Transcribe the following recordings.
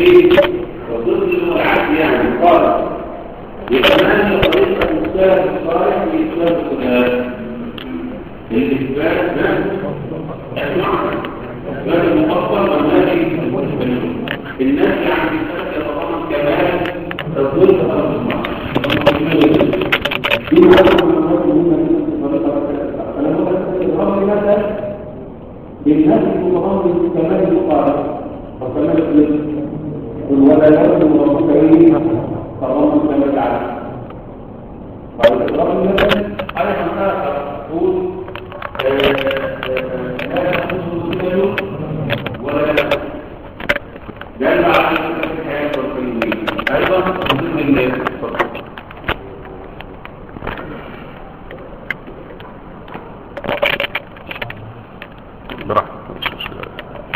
ايه وضد العدل يعني قال يبقى ما هي طريقه السلف الصالح في اثبات الخلاف الاثبات اثبات المفصل والنافي النافي عن الاثبات يتضمن كمال الظلم والمصلحه في هذا المثل بالنفس متضمن كمال المقارنة وكمال الرزق قل ولا يرد ربك إليه تضمن كمال العدل فالإضراب المثل أيضا آخر تقول لا يخص السجن ولا جل على الحياة والكلمين أيضا من ضمن الناس براحتك مش مشكلة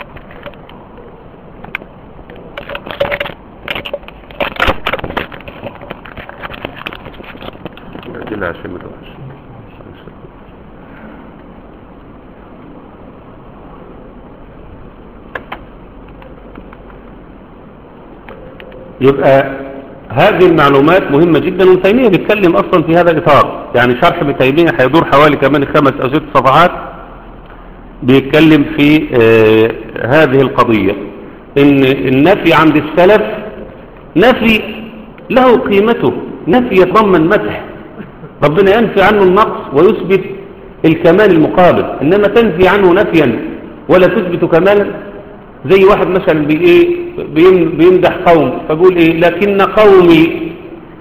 أجلها عشان ما تبقاش يبقى هذه المعلومات مهمة جدا وابن تيمية بيتكلم أصلا في هذا الإطار يعني شرح ابن تيمية هيدور حوالي كمان خمس أو ست صفحات بيتكلم في آه هذه القضية ان النفي عند السلف نفي له قيمته نفي يتضمن مدح ربنا ينفي عنه النقص ويثبت الكمال المقابل انما تنفي عنه نفيا ولا تثبت كمالا زي واحد مثلا بي ايه بيم- بيمدح قوم فبيقول ايه لكن قومي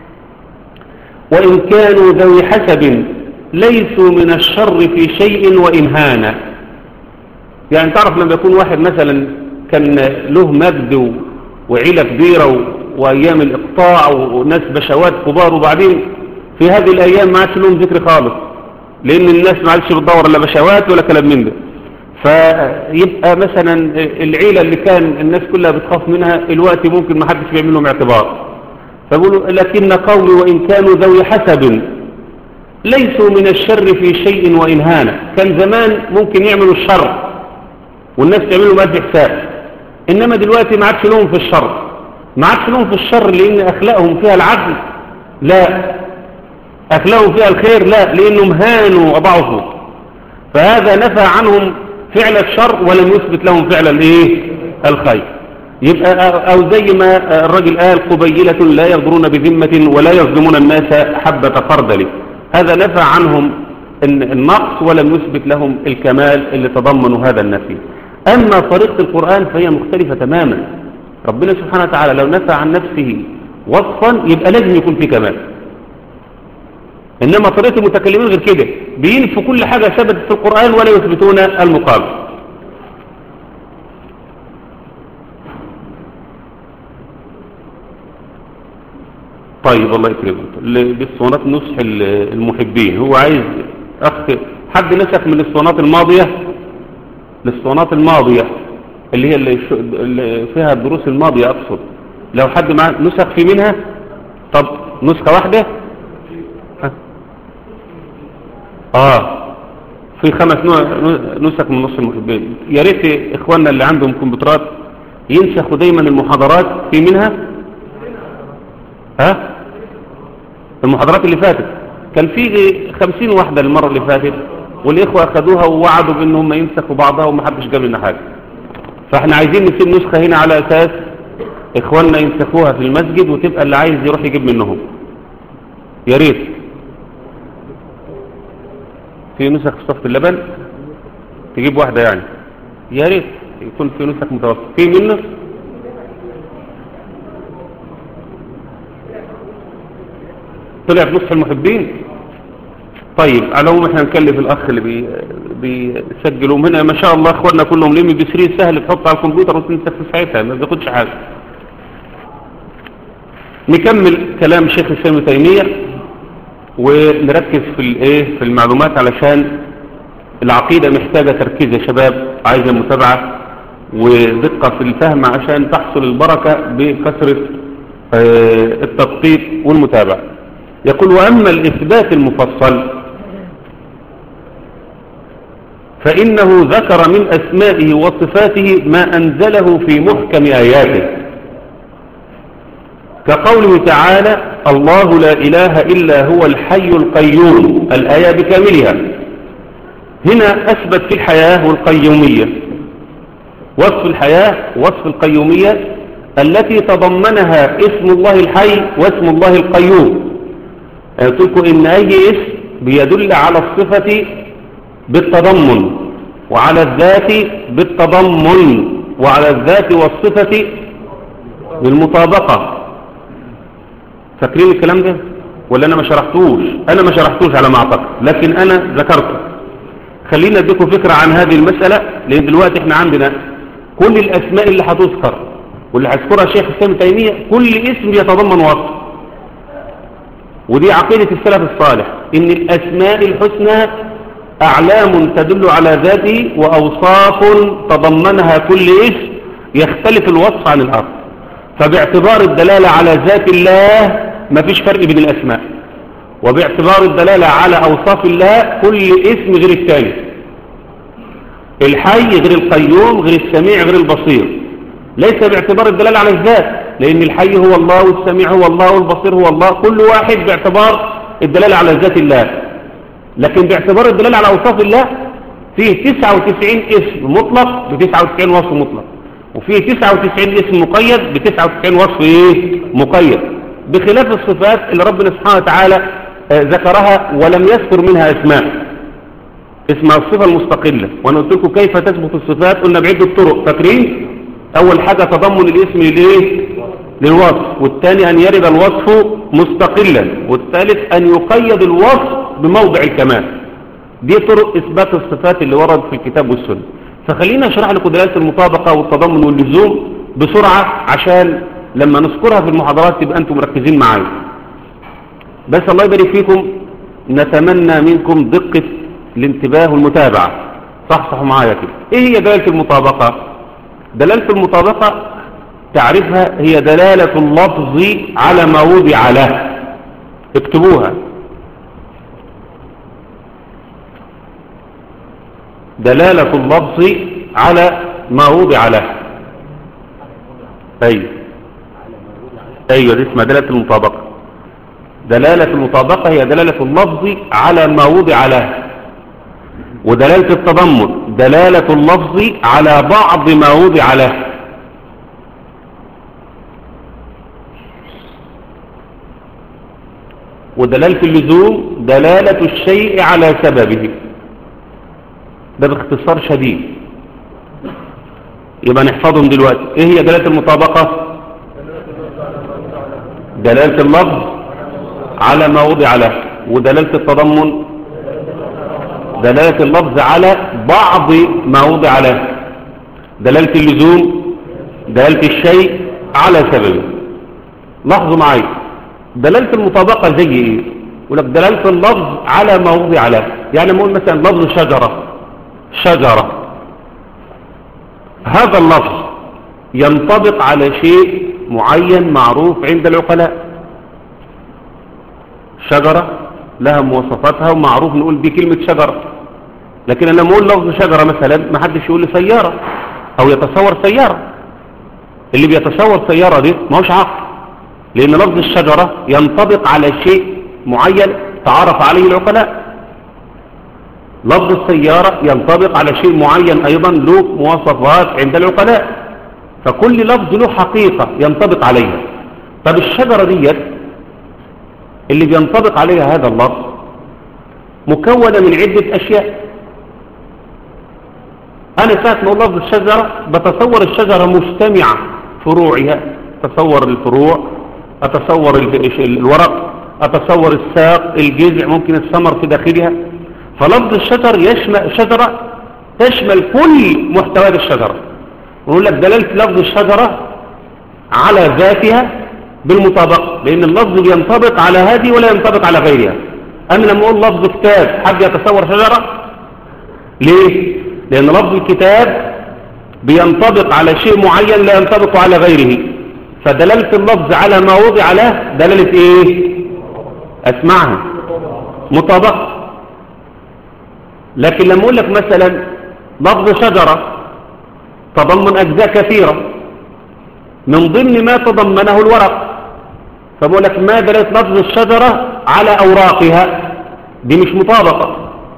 وان كانوا ذوي حسب ليسوا من الشر في شيء وان هانا يعني تعرف لما يكون واحد مثلا كان له مجد و- وعيلة كبيرة و- وأيام الإقطاع و- وناس بشوات كبار وبعدين في هذه الأيام ما عادش لهم ذكر خالص لأن الناس ما عادش بتدور لا بشوات ولا كلام من ده فيبقى مثلا العيلة اللي كان الناس كلها بتخاف منها الوقت ممكن ما حدش بيعمل لهم اعتبار فبقولوا لكن قومي وإن كانوا ذوي حسب ليسوا من الشر في شيء وإن هانا كان زمان ممكن يعملوا الشر والناس تعملوا مادة حساب إنما دلوقتي ما عادش لهم في الشر ما عادش لهم في الشر لأن أخلاقهم فيها العدل لا أخلاقهم فيها الخير لا لأنهم هانوا وضعفوا فهذا نفى عنهم فعل الشر ولم يثبت لهم فعل الايه الخير يبقى أو زي ما الرجل قال قبيلة لا يغدرون بذمة ولا يظلمون الناس حبة خردل هذا نفى عنهم النقص ولم يثبت لهم الكمال اللي تضمنوا هذا النفي أما طريقة القرآن فهي مختلفة تماما ربنا سبحانه وتعالى لو نفى عن نفسه وصفا يبقى لازم يكون في كمال إنما طريقة المتكلمين غير كده بينفوا كل حاجة ثبتت في القرآن ولا يثبتون المقابل طيب الله يكرمك بالصونات نصح المحبين هو عايز أخ حد نسخ من الصونات الماضية للصونات الماضية اللي هي اللي, اللي فيها الدروس الماضية أقصد لو حد معاه نسخ في منها طب نسخة واحدة ها. آه في خمس نسخ من نص المحبين يا ريت إخواننا اللي عندهم كمبيوترات ينسخوا دايما المحاضرات في منها ها المحاضرات اللي فاتت كان في خمسين واحدة المرة اللي فاتت والإخوة أخذوها ووعدوا بأنهم ينسخوا بعضها ومحدش جاب لنا حاجة فاحنا عايزين نسيب نسخة هنا على أساس إخواننا ينسخوها في المسجد وتبقى اللي عايز يروح يجيب منهم يا ريت في نسخ في صفة اللبن تجيب واحدة يعني يا ريت يكون في نسخ متوسط في منه طلع في نصح المحبين طيب على العموم احنا نكلف الاخ اللي بي بيسجلوا هنا ما شاء الله اخواننا كلهم لم بسرير سهل تحط على الكمبيوتر وتنسخ في ساعتها ما بياخدش حاجه نكمل كلام شيخ الاسلام ابن تيميه ونركز في الايه في المعلومات علشان العقيده محتاجه تركيز يا شباب عايزه متابعه ودقه في الفهم عشان تحصل البركه بكثره التدقيق والمتابعه يقول وأما الإثبات المفصل فإنه ذكر من أسمائه وصفاته ما أنزله في محكم آياته كقوله تعالى الله لا إله إلا هو الحي القيوم الآية بكاملها هنا أثبت في الحياة والقيومية وصف الحياة وصف القيومية التي تضمنها اسم الله الحي واسم الله القيوم قلت لكم إن أي اسم بيدل على الصفة بالتضمن وعلى الذات بالتضمن وعلى الذات والصفة بالمطابقة فاكرين الكلام ده ولا أنا ما شرحتوش أنا ما شرحتوش على ما أعتقد لكن أنا ذكرته خلينا اديكم فكرة عن هذه المسألة لأن دلوقتي احنا عندنا كل الأسماء اللي هتذكر واللي هيذكرها الشيخ الإسلام تيمية كل اسم يتضمن وصف ودي عقيدة السلف الصالح إن الأسماء الحسنى أعلام تدل على ذاته وأوصاف تضمنها كل اسم يختلف الوصف عن الآخر فباعتبار الدلالة على ذات الله مفيش فرق بين الأسماء وباعتبار الدلالة على أوصاف الله كل اسم غير الثاني الحي غير القيوم غير السميع غير البصير ليس باعتبار الدلالة على الذات لأن الحي هو الله والسميع هو الله والبصير هو الله كل واحد باعتبار الدلالة على ذات الله لكن باعتبار الدلالة على أوصاف الله فيه 99 اسم مطلق ب 99 وصف مطلق وفيه 99 اسم مقيد ب 99 وصف ايه مقيد بخلاف الصفات اللي ربنا سبحانه وتعالى آه، ذكرها ولم يذكر منها اسماء اسمها الصفة المستقلة وانا قلت لكم كيف تثبت الصفات قلنا بعدة طرق فاكرين اول حاجة تضمن الاسم للايه للوصف والثاني ان يرد الوصف مستقلا والثالث ان يقيد الوصف بموضع الكمال دي طرق اثبات الصفات اللي ورد في الكتاب والسنة فخلينا اشرح لكم دلالة المطابقة والتضمن واللزوم بسرعة عشان لما نذكرها في المحاضرات تبقى انتم مركزين معايا بس الله يبارك فيكم نتمنى منكم دقة الانتباه والمتابعة صحصحوا معايا كده ايه هي دلالة المطابقة دلالة المطابقة تعرفها هي دلالة اللفظ على ما وضع له اكتبوها دلالة اللفظ على ما وضع له ايوه ايوه دي اسمها دلالة المطابقة دلالة المطابقة هي دلالة اللفظ على ما وضع له ودلالة التضمن دلالة اللفظ على بعض ما وضع له ودلالة اللزوم دلالة الشيء على سببه ده باختصار شديد يبقى نحفظهم دلوقتي ايه هي دلالة المطابقة دلالة اللفظ على ما وضع له ودلالة التضمن دلالة اللفظ على بعض ما وضع له دلالة اللزوم دلالة الشيء على سببه لاحظوا معايا دلالة المطابقة زي ايه يقول لك دلالة اللفظ على ما وضع له يعني نقول مثلا لفظ شجرة شجرة هذا اللفظ ينطبق على شيء معين معروف عند العقلاء شجرة لها مواصفاتها ومعروف نقول دي كلمة شجرة لكن أنا لما أقول لفظ شجرة مثلا ما حدش يقول لي سيارة أو يتصور سيارة اللي بيتصور سيارة دي ما هوش عقل لأن لفظ الشجرة ينطبق على شيء معين تعرف عليه العقلاء لفظ السيارة ينطبق على شيء معين أيضا له مواصفات عند العقلاء فكل لفظ له حقيقة ينطبق عليها طب الشجرة ديت اللي بينطبق عليها هذا اللفظ مكونة من عدة أشياء أنا ساعة ما أقول لفظ الشجرة بتصور الشجرة مجتمعة فروعها أتصور الفروع أتصور الورق أتصور الساق الجذع ممكن الثمر في داخلها فلفظ الشجر يشمل شجرة تشمل كل محتويات الشجرة ونقول لك دلالة لفظ الشجرة على ذاتها بالمطابقة لأن اللفظ بينطبق على هذه ولا ينطبق على غيرها أنا لما أقول لفظ كتاب حد يتصور شجرة ليه؟ لأن لفظ الكتاب بينطبق على شيء معين لا ينطبق على غيره فدلالة اللفظ على ما وضع له دلالة إيه؟ أسمعها مطابقة لكن لما أقول لك مثلا لفظ شجرة تضمن أجزاء كثيرة من ضمن ما تضمنه الورق فبقول لك ما دلالة لفظ الشجرة على أوراقها دي مش مطابقة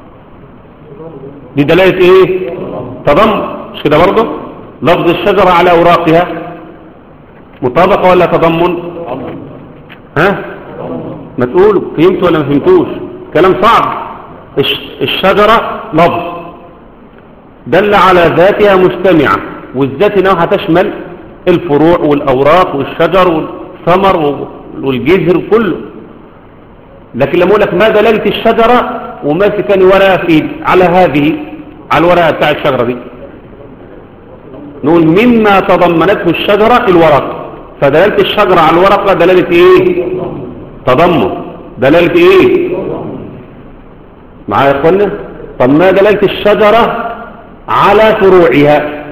دي دلالة ايه تضم مش كده برضه لفظ الشجرة على أوراقها مطابقة ولا تضمن ها ما تقولوا فهمتوا ولا ما فهمتوش كلام صعب الش- الشجرة لفظ دل على ذاتها مجتمعة والذات هنا هتشمل الفروع والأوراق والشجر والثمر والجذر كله لكن لما اقول لك ما دلالة الشجرة وماسكاني ورقة في ايدي على هذه على الورقة بتاع الشجرة دي نقول مما تضمنته الشجرة الورق فدلالة الشجرة على الورقة دلالة ايه تضمن دلالة ايه معايا يا اخوانا طب ما دلالة الشجرة على فروعها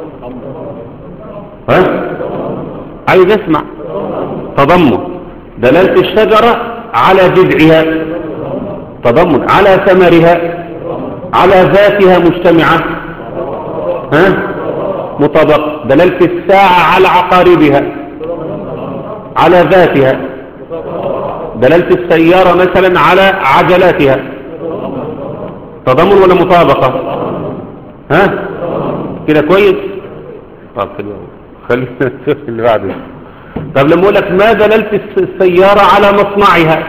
ها عايز اسمع تضمن دلالة الشجرة على جذعها تضمن على ثمرها على ذاتها مجتمعة ها مطابق دلالة الساعة على عقاربها على ذاتها دلالة السيارة مثلا على عجلاتها تضمن ولا مطابقة ها كده كويس طب حلو أوي. خلينا نشوف اللي بعده طب لما اقول لك ما دلالة الس- السيارة على مصنعها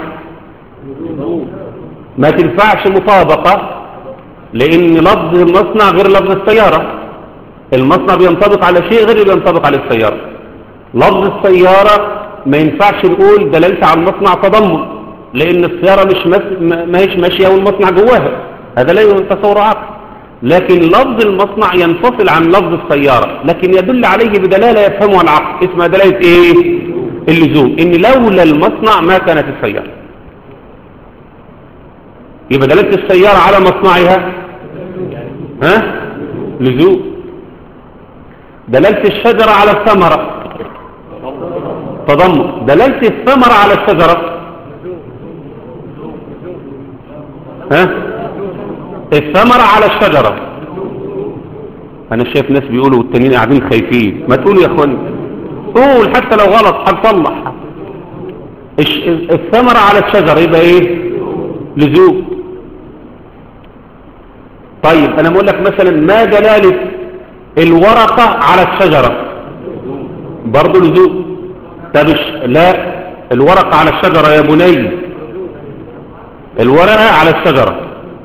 ما تنفعش مطابقة لان لفظ المصنع غير لفظ السيارة المصنع بينطبق على شيء غير اللي بينطبق على السيارة لفظ السيارة ما ينفعش نقول دلالتها على المصنع تضمن لان السيارة مش مس... ما ما هيش ماشية والمصنع جواها هذا لا يتصور عقل لكن لفظ المصنع ينفصل عن لفظ السيارة لكن يدل عليه بدلالة يفهمها العقل اسمها دلالة ايه اللزوم ان لولا المصنع ما كانت السيارة يبقى دلالة السيارة على مصنعها ها لزوم دلالة الشجرة على الثمرة تضمن دلالة الثمرة على الشجرة ها الثمرة على الشجرة انا شايف ناس بيقولوا والتانيين قاعدين خايفين ما تقولوا يا اخواني قول حتى لو غلط هنصلح الش- الثمرة على الشجرة يبقى ايه لزوم طيب انا بقول لك مثلا ما دلالة الورقة على الشجرة برضو لزوم طب الش- لا الورقة على الشجرة يا بني الورقة على الشجرة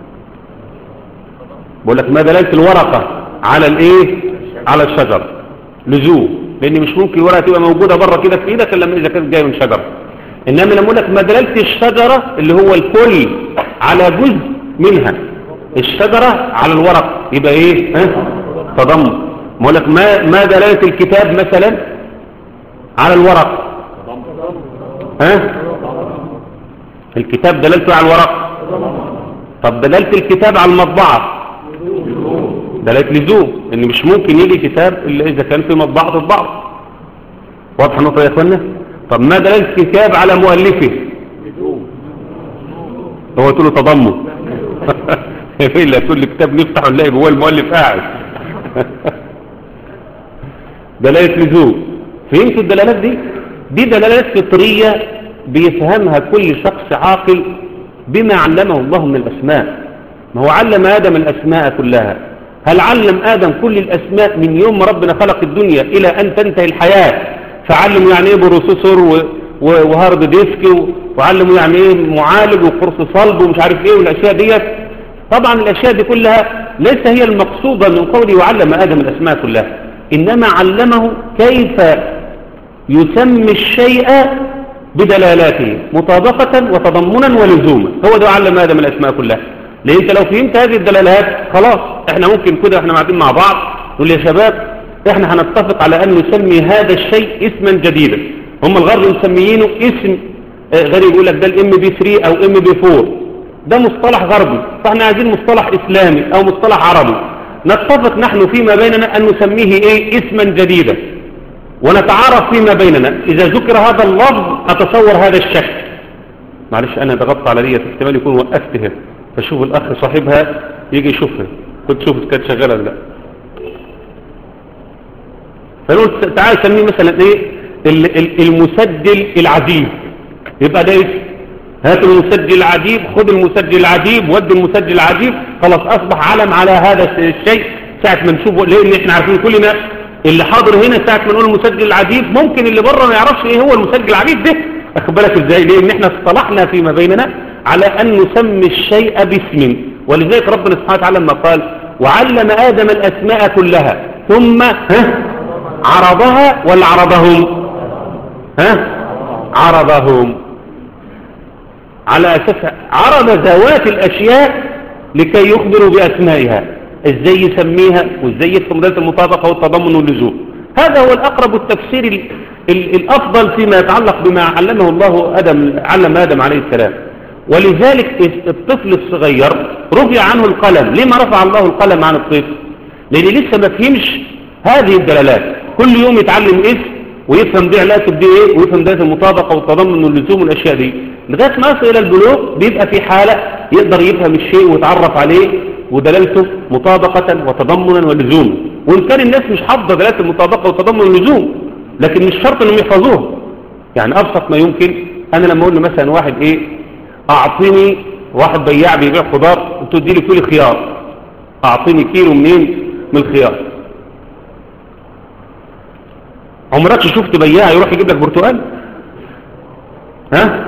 بقول لك ما دلالة الورقة على الايه على الشجرة لزوم لان مش ممكن الورقة تبقى موجودة بره كده في ايدك الا لما اذا كانت جاية من شجرة انما لما اقول لك ما دلالة الشجرة اللي هو الكل على جزء منها الشجرة على الورق يبقى ايه ها تضمن ما اقول لك ما ما دلالة الكتاب مثلا على الورق ها الكتاب دلالته على الورق طب دلالة الكتاب على المطبعة دلالة لزوم ان مش ممكن يجي كتاب الا اذا كان في مطبعة البعض واضح النقطة يا اخوانا طب ما دلالة الكتاب على مؤلفه هو تقول له تضمن فين لا تقول لي كتاب نفتحه نلاقي جواه المؤلف قاعد دلالة لزوم فهمتوا الدلالات دي دي دلالات فطرية بيفهمها كل شخص عاقل بما علمه الله من الأسماء ما هو علم آدم الأسماء كلها هل علم آدم كل الأسماء من يوم ما ربنا خلق الدنيا إلى أن تنتهي الحياة فعلموا يعني إيه بروسيسور و- و- وهارد ديسك و- وعلموا يعني إيه معالج وقرص صلب ومش عارف إيه والأشياء ديت طبعا الأشياء دي كلها ليس هي المقصودة من قوله وعلم آدم الأسماء كلها إنما علمه كيف يسمي الشيء بدلالاته مطابقة وتضمنا ولزوما هو ده علم آدم الأسماء كلها لأن انت لو فهمت هذه الدلالات خلاص احنا ممكن كده احنا قاعدين مع بعض نقول يا شباب احنا هنتفق على ان نسمي هذا الشيء اسما جديدا هم الغرب مسميينه اسم آه، غير يقول لك ده الام بي 3 او ام بي 4 ده مصطلح غربي فاحنا عايزين مصطلح اسلامي او مصطلح عربي نتفق نحن فيما بيننا ان نسميه ايه اسما جديدا ونتعارف فيما بيننا إذا ذكر هذا اللفظ أتصور هذا الشكل معلش أنا ضغطت على دي احتمال يكون وقفتها فشوف الأخ صاحبها يجي يشوفها كنت شوف كانت شغالة ولا لا فنقول تعال سميه مثلا إيه ال- ال- المسجل العزيز يبقى ده اسم هات المسجل العجيب خد المسجل العجيب ود المسجل العجيب خلاص اصبح علم على هذا الشيء ساعة ما نشوفه لان احنا عارفين كلنا اللي حاضر هنا ساعة ما نقول المسجل العجيب ممكن اللي بره ما يعرفش ايه هو المسجل العجيب ده اخد بالك ازاي لان احنا اصطلحنا فيما بيننا على ان نسمي الشيء باسم ولذلك ربنا سبحانه وتعالى لما قال وعلم ادم الاسماء كلها ثم ها عرضها ولا عرضهم ها عرضهم على أساس عرض ذوات الأشياء لكي يخبروا بأسمائها ازاي يسميها وازاي يفهم ذات المطابقة والتضمن واللزوم هذا هو الأقرب التفسير ال ال الأفضل فيما يتعلق بما علمه الله آدم علم آدم عليه السلام ولذلك الطفل الصغير رفع عنه القلم ليه ما رفع الله القلم عن الطفل لأن لسه ما فهمش هذه الدلالات كل يوم يتعلم اسم ويفهم دي علاقته بدي ايه ويفهم ذات المطابقة والتضمن واللزوم والأشياء دي لغاية ما يصل إلى البلوغ بيبقى في حالة يقدر يفهم الشيء ويتعرف عليه ودلالته مطابقة وتضمنا ولزوما وإن كان الناس مش حافظة دلالة المطابقة والتضمن واللزوم لكن مش شرط انهم يحفظوها يعني أبسط ما يمكن أنا لما أقول له مثلا واحد إيه أعطيني واحد بياع بيبيع خضار قلت له اديلي كيلو خيار أعطيني كيلو منين من الخيار عمرك شفت بياع يروح يجيب لك برتقال ها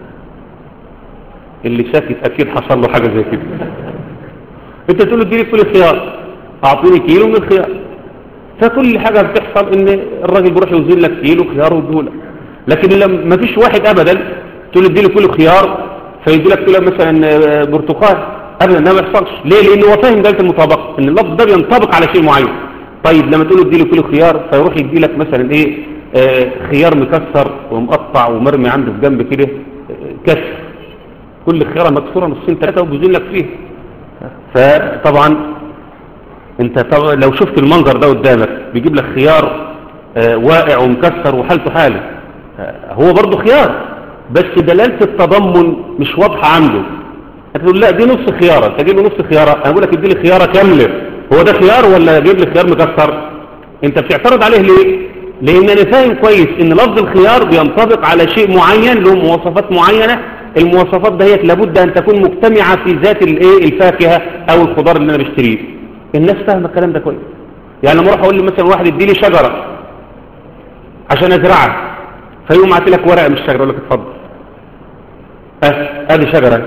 اللي ساكت اكيد حصل له حاجه زي كده انت تقول له اديني كيلو خيار اعطيني كيلو من الخيار فكل حاجه بتحصل ان الراجل بيروح يوزن لك كيلو خيار ويديهولك لكن لما ما فيش واحد ابدا تقول له اديني كيلو خيار فيدي لك كيلو مثلا برتقال ابدا ده ما يحصلش ليه لان هو فاهم دلاله المطابقه ان اللفظ ده بينطبق على شيء معين طيب لما تقول له اديله كيلو خيار فيروح يدي لك مثلا ايه آه خيار مكسر ومقطع ومرمي عنده في جنب كده آه كسر كل خياره مكسوره نصين ثلاثه وبيزين لك فيه فطبعا انت طبعا لو شفت المنظر ده قدامك بيجيب لك خيار آه واقع ومكسر وحالته حاله هو برضه خيار بس دلاله التضمن مش واضحه عنده هتقول لا دي نص خياره انت جيب له نص خياره انا بقول لك ادي لي خياره كامله هو ده خيار ولا جيب لي خيار مكسر انت بتعترض عليه ليه لان انا فاهم كويس ان لفظ الخيار بينطبق على شيء معين له مواصفات معينة المواصفات دهيت لابد ان تكون مجتمعة في ذات الايه الفاكهة او الخضار اللي انا بشتريه الناس فاهمه الكلام ده كويس يعني لما اروح اقول لي مثلا واحد ادي لي شجرة عشان ازرعها فيقوم عاطي لك ورقه من الشجره يقول لك اتفضل اه ادي شجره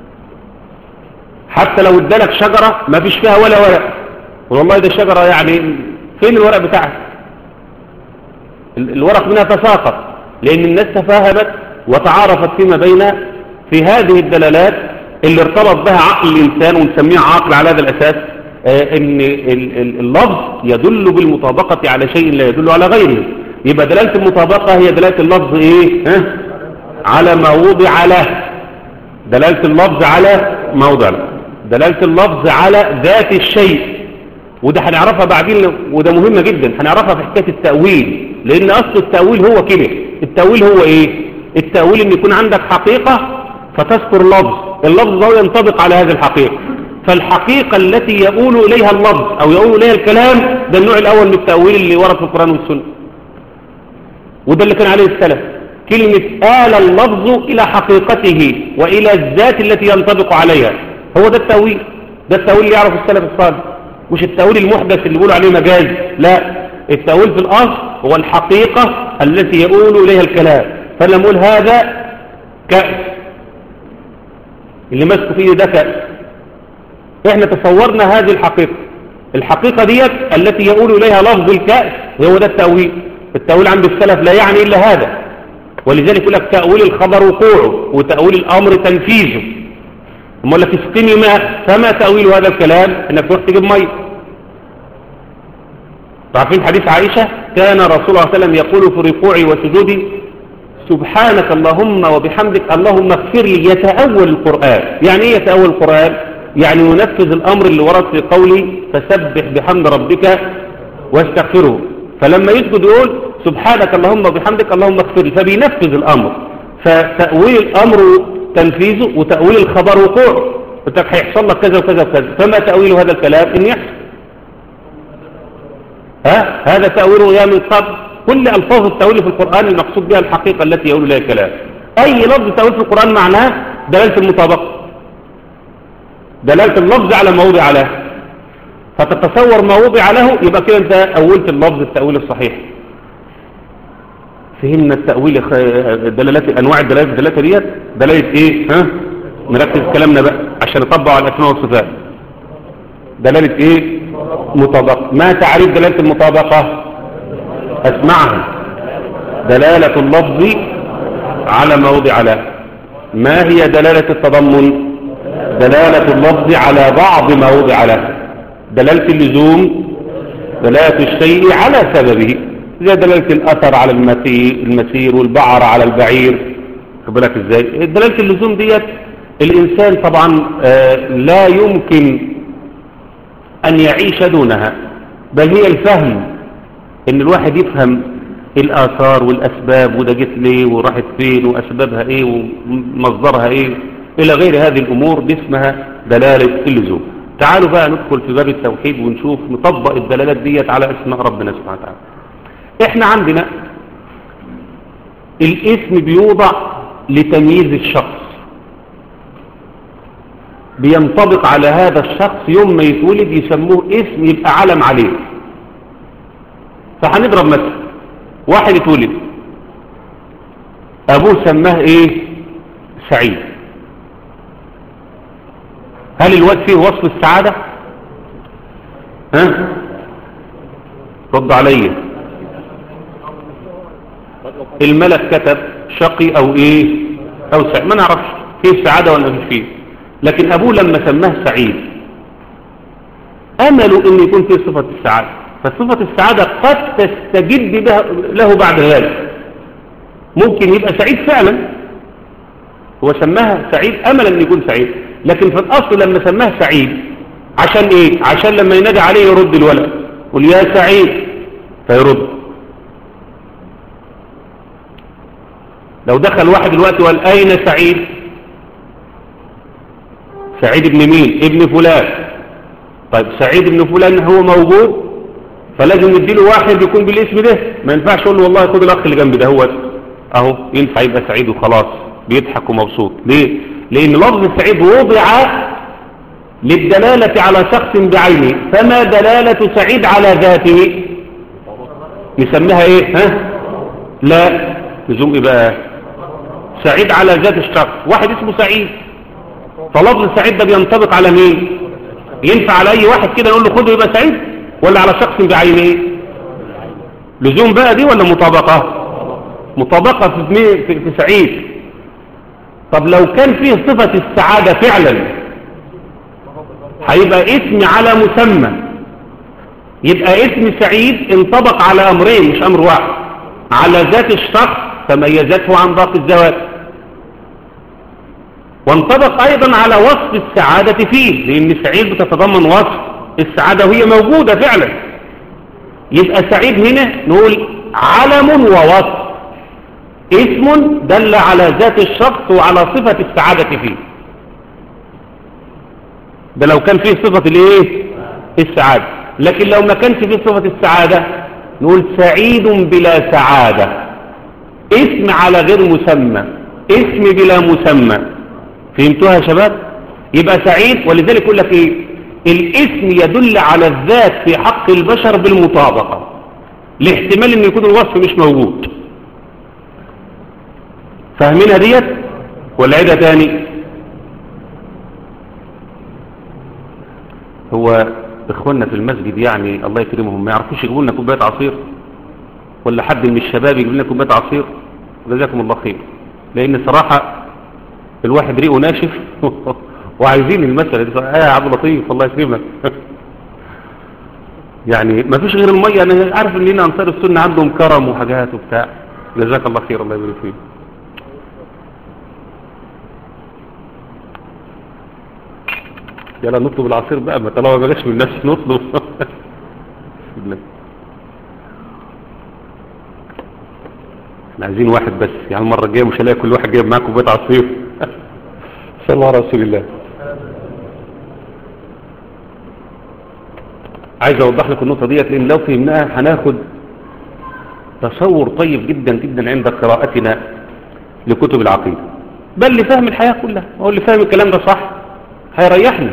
حتى لو ادالك شجره ما فيش فيها ولا ورق والله ده شجره يعني فين الورق بتاعها الورق منها تساقط لان الناس تفاهمت وتعارفت فيما بين في هذه الدلالات اللي ارتبط بها عقل الانسان ونسميه عقل على هذا الاساس آه ان اللفظ يدل بالمطابقه على شيء لا يدل على غيره يبقى دلالة المطابقة هي دلالة اللفظ ايه ها؟ على ما وضع له دلالة اللفظ على موضع له دلالة اللفظ على ذات الشيء وده هنعرفها بعدين وده مهمة جدا هنعرفها في حكاية التأويل لان اصل التأويل هو كده التأويل هو ايه التأويل ان يكون عندك حقيقة فتذكر لفظ اللفظ ده ينطبق على هذه الحقيقة فالحقيقة التي يقول إليها اللفظ أو يقول إليها الكلام ده النوع الأول من التأويل اللي ورد في القرآن والسنة وده اللي كان عليه السلف كلمة آل اللفظ إلى حقيقته وإلى الذات التي ينطبق عليها هو ده التأويل ده التأويل اللي يعرف السلف الصالح مش التأويل المحدث اللي بيقولوا عليه مجاز لا التأويل في الأصل هو الحقيقة التي يقول إليها الكلام فلما نقول هذا كأس اللي ماسكه فيه ده كأس احنا تصورنا هذه الحقيقة الحقيقة ديت التي يقول إليها لفظ الكأس هو ده التأويل التأويل عند السلف لا يعني إلا هذا ولذلك يقول لك تأويل الخبر وقوعه وتأويل الأمر تنفيذه أما لك اسقني ماء فما تأويل هذا الكلام انك تروح تجيب مية عارفين حديث عائشة كان رسول الله صلى الله عليه وسلم يقول في ركوعي وسجودي سبحانك اللهم وبحمدك اللهم اغفر لي يتأول القرآن يعني ايه يتأول القرآن يعني ينفذ الأمر اللي ورد في قولي فسبح بحمد ربك واستغفره فلما يسجد يقول سبحانك اللهم وبحمدك اللهم اغفر لي فبينفذ الأمر فتأويل الأمر تنفيذه وتأويل الخبر وقوعه قلت لك هيحصل لك كذا وكذا وكذا فما تأويل هذا الكلام إن يحصل ها هذا تأويله يا من قبل كل ألفاظ التأويل في القرآن المقصود بها الحقيقة التي يقول لها الكلام اي لفظ تأويل في القرآن معناه دلالة المطابقة دلالة اللفظ على ما وضع له فتتصور ما وضع له يبقى كده انت اولت اللفظ التأويل الصحيح فهمنا التأويل دلالات انواع الدلالات الدلالات ديت دلالة ايه ها نركز كلامنا بقى عشان نطبق على الاسماء والصفات دلالة ايه مطابقة ما تعريف دلالة المطابقة اسمعها دلالة اللفظ على ما وضع له ما هي دلالة التضمن دلالة اللفظ على بعض ما وضع له دلالة اللزوم دلالة الشيء على سببه زي دلالة الأثر على المسير, المسير والبعر على البعير بالك ازاي دلالة اللزوم ديت الإنسان طبعا آه لا يمكن أن يعيش دونها بل هي الفهم ان الواحد يفهم الآثار والأسباب وده جت ليه وراحت فين وأسبابها ايه ومصدرها ايه إلى غير هذه الأمور دي اسمها دلالة اللزوم تعالوا بقى ندخل في باب التوحيد ونشوف نطبق الدلالات ديت على اسماء ربنا سبحانه وتعالى احنا عندنا الاسم بيوضع لتمييز الشخص بينطبق على هذا الشخص يوم ما يتولد يسموه اسم يبقى علم عليه فهنضرب مثل واحد اتولد ابوه سماه ايه سعيد هل الواد فيه وصف السعادة ها رد علي الملك كتب شقي او ايه او سعيد ما نعرفش فيه سعادة ولا مش فيه لكن ابوه لما سماه سعيد املوا ان يكون فيه صفة السعادة فصفة السعادة قد تستجد بها له بعد ذلك ممكن يبقى سعيد فعلا هو سماها سعيد املا ان يكون سعيد لكن في الاصل لما سماه سعيد عشان ايه عشان لما ينادي عليه يرد الولد قل يا سعيد فيرد لو دخل واحد دلوقتي وقال اين سعيد سعيد ابن مين ابن فلان طيب سعيد ابن فلان هو موجود فلازم نديله واحد يكون بالاسم ده ما ينفعش اقول له والله خد الاخ اللي جنبي ده هو اهو ينفع يبقى سعيد وخلاص بيضحك ومبسوط ليه لان لفظ سعيد وضع للدلالة على شخص بعينه فما دلالة سعيد على ذاته نسميها ايه ها لا لزوم ايه بقى سعيد على ذات الشخص واحد اسمه سعيد فلفظ سعيد ده بينطبق على مين ينفع على اي واحد كده نقول له خده يبقى سعيد ولا على شخص بعينه لزوم بقى دي ولا مطابقة مطابقة في, في, في سعيد طب لو كان فيه صفة السعادة فعلا هيبقى اسم على مسمى يبقى اسم سعيد انطبق على امرين مش امر واحد على ذات الشخص فميزته عن باقي الذوات وانطبق ايضا على وصف السعادة فيه لان سعيد بتتضمن وصف السعادة وهي موجودة فعلا يبقى سعيد هنا نقول علم ووصف اسم دل على ذات الشخص وعلى صفة السعادة فيه ده لو كان فيه صفة الايه السعادة لكن لو ما كانش فيه صفة السعادة نقول سعيد بلا سعادة اسم على غير مسمى اسم بلا مسمى فهمتوها يا شباب يبقى سعيد ولذلك يقول لك ايه الاسم يدل على الذات في حق البشر بالمطابقة لاحتمال ان يكون الوصف مش موجود فاهمينها ديت ولا عيدها تاني هو اخواننا في المسجد يعني الله يكرمهم ما يعرفوش يجيبوا لنا كوبايه عصير ولا حد من الشباب يجيب لنا كوبايه عصير جزاكم الله خير لان صراحه الواحد ريقه ناشف وعايزين المسألة دي اه يا عبد اللطيف الله يكرمك يعني ما فيش غير المية انا عارف ان لنا انصار السنة عندهم كرم وحاجات وبتاع جزاك الله خير الله يبارك فيك يلا نطلب العصير بقى ما طالما ما بقاش من الناس نطلب احنا عايزين واحد بس يعني المرة الجاية مش هلاقي كل واحد جايب معاه كوبايه عصير صلى الله على رسول الله عايز اوضح لكم النقطة ديت لان لو فهمناها هناخد تصور طيب جدا جدا عند قراءتنا لكتب العقيدة بل لفهم الحياة كلها هو اللي فاهم الكلام ده صح هيريحنا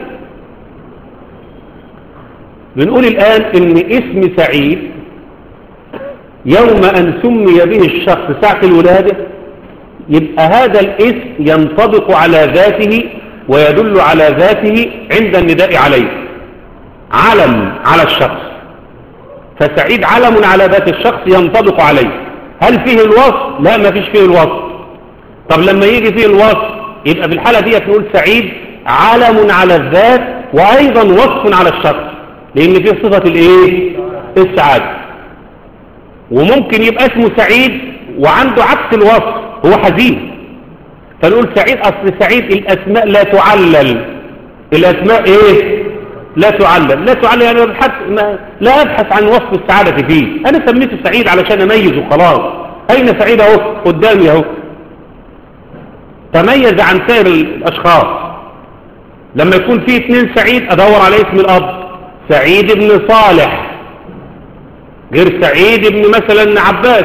بنقول الآن ان اسم سعيد يوم أن سمي به الشخص ساعة الولادة يبقى هذا الاسم ينطبق على ذاته ويدل على ذاته عند النداء عليه علم على الشخص فسعيد علم على ذات الشخص ينطبق عليه هل فيه الوصف؟ لا ما فيش فيه الوصف طب لما يجي فيه الوصف يبقى في الحالة دي نقول سعيد علم على الذات وأيضا وصف على الشخص لأن فيه صفة الإيه؟ السعادة وممكن يبقى اسمه سعيد وعنده عكس الوصف هو حزين فنقول سعيد أصل سعيد الأسماء لا تعلل الأسماء إيه لا تعلل لا تعلل يعني أبحث ما لا أبحث عن وصف السعادة فيه أنا سميته سعيد علشان أميزه خلاص أين سعيد أهو قدامي أهو تميز عن سائر الأشخاص لما يكون فيه اثنين سعيد أدور على اسم الأب سعيد بن صالح غير سعيد بن مثلا عباس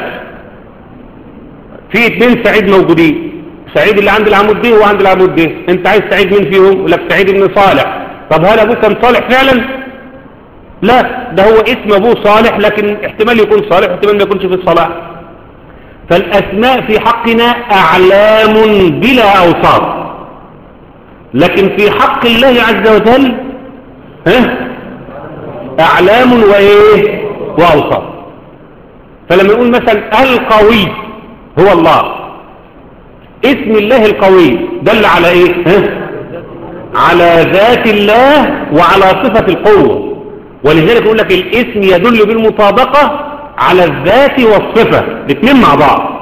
في اثنين سعيد موجودين سعيد اللي عند العمود ده وعند العمود ده انت عايز سعيد مين فيهم يقول لك سعيد بن صالح طب هل ابوه كان صالح فعلا لا ده هو اسم ابوه صالح لكن احتمال يكون صالح واحتمال ما يكونش في الصلاح فالاسماء في حقنا اعلام بلا اوصاف لكن في حق الله عز وجل ها اعلام وايه واوصاف فلما يقول مثلا القوي هو الله اسم الله القوي دل على ايه ها؟ على ذات الله وعلى صفة القوة ولذلك يقول لك الاسم يدل بالمطابقة على الذات والصفة الاثنين مع بعض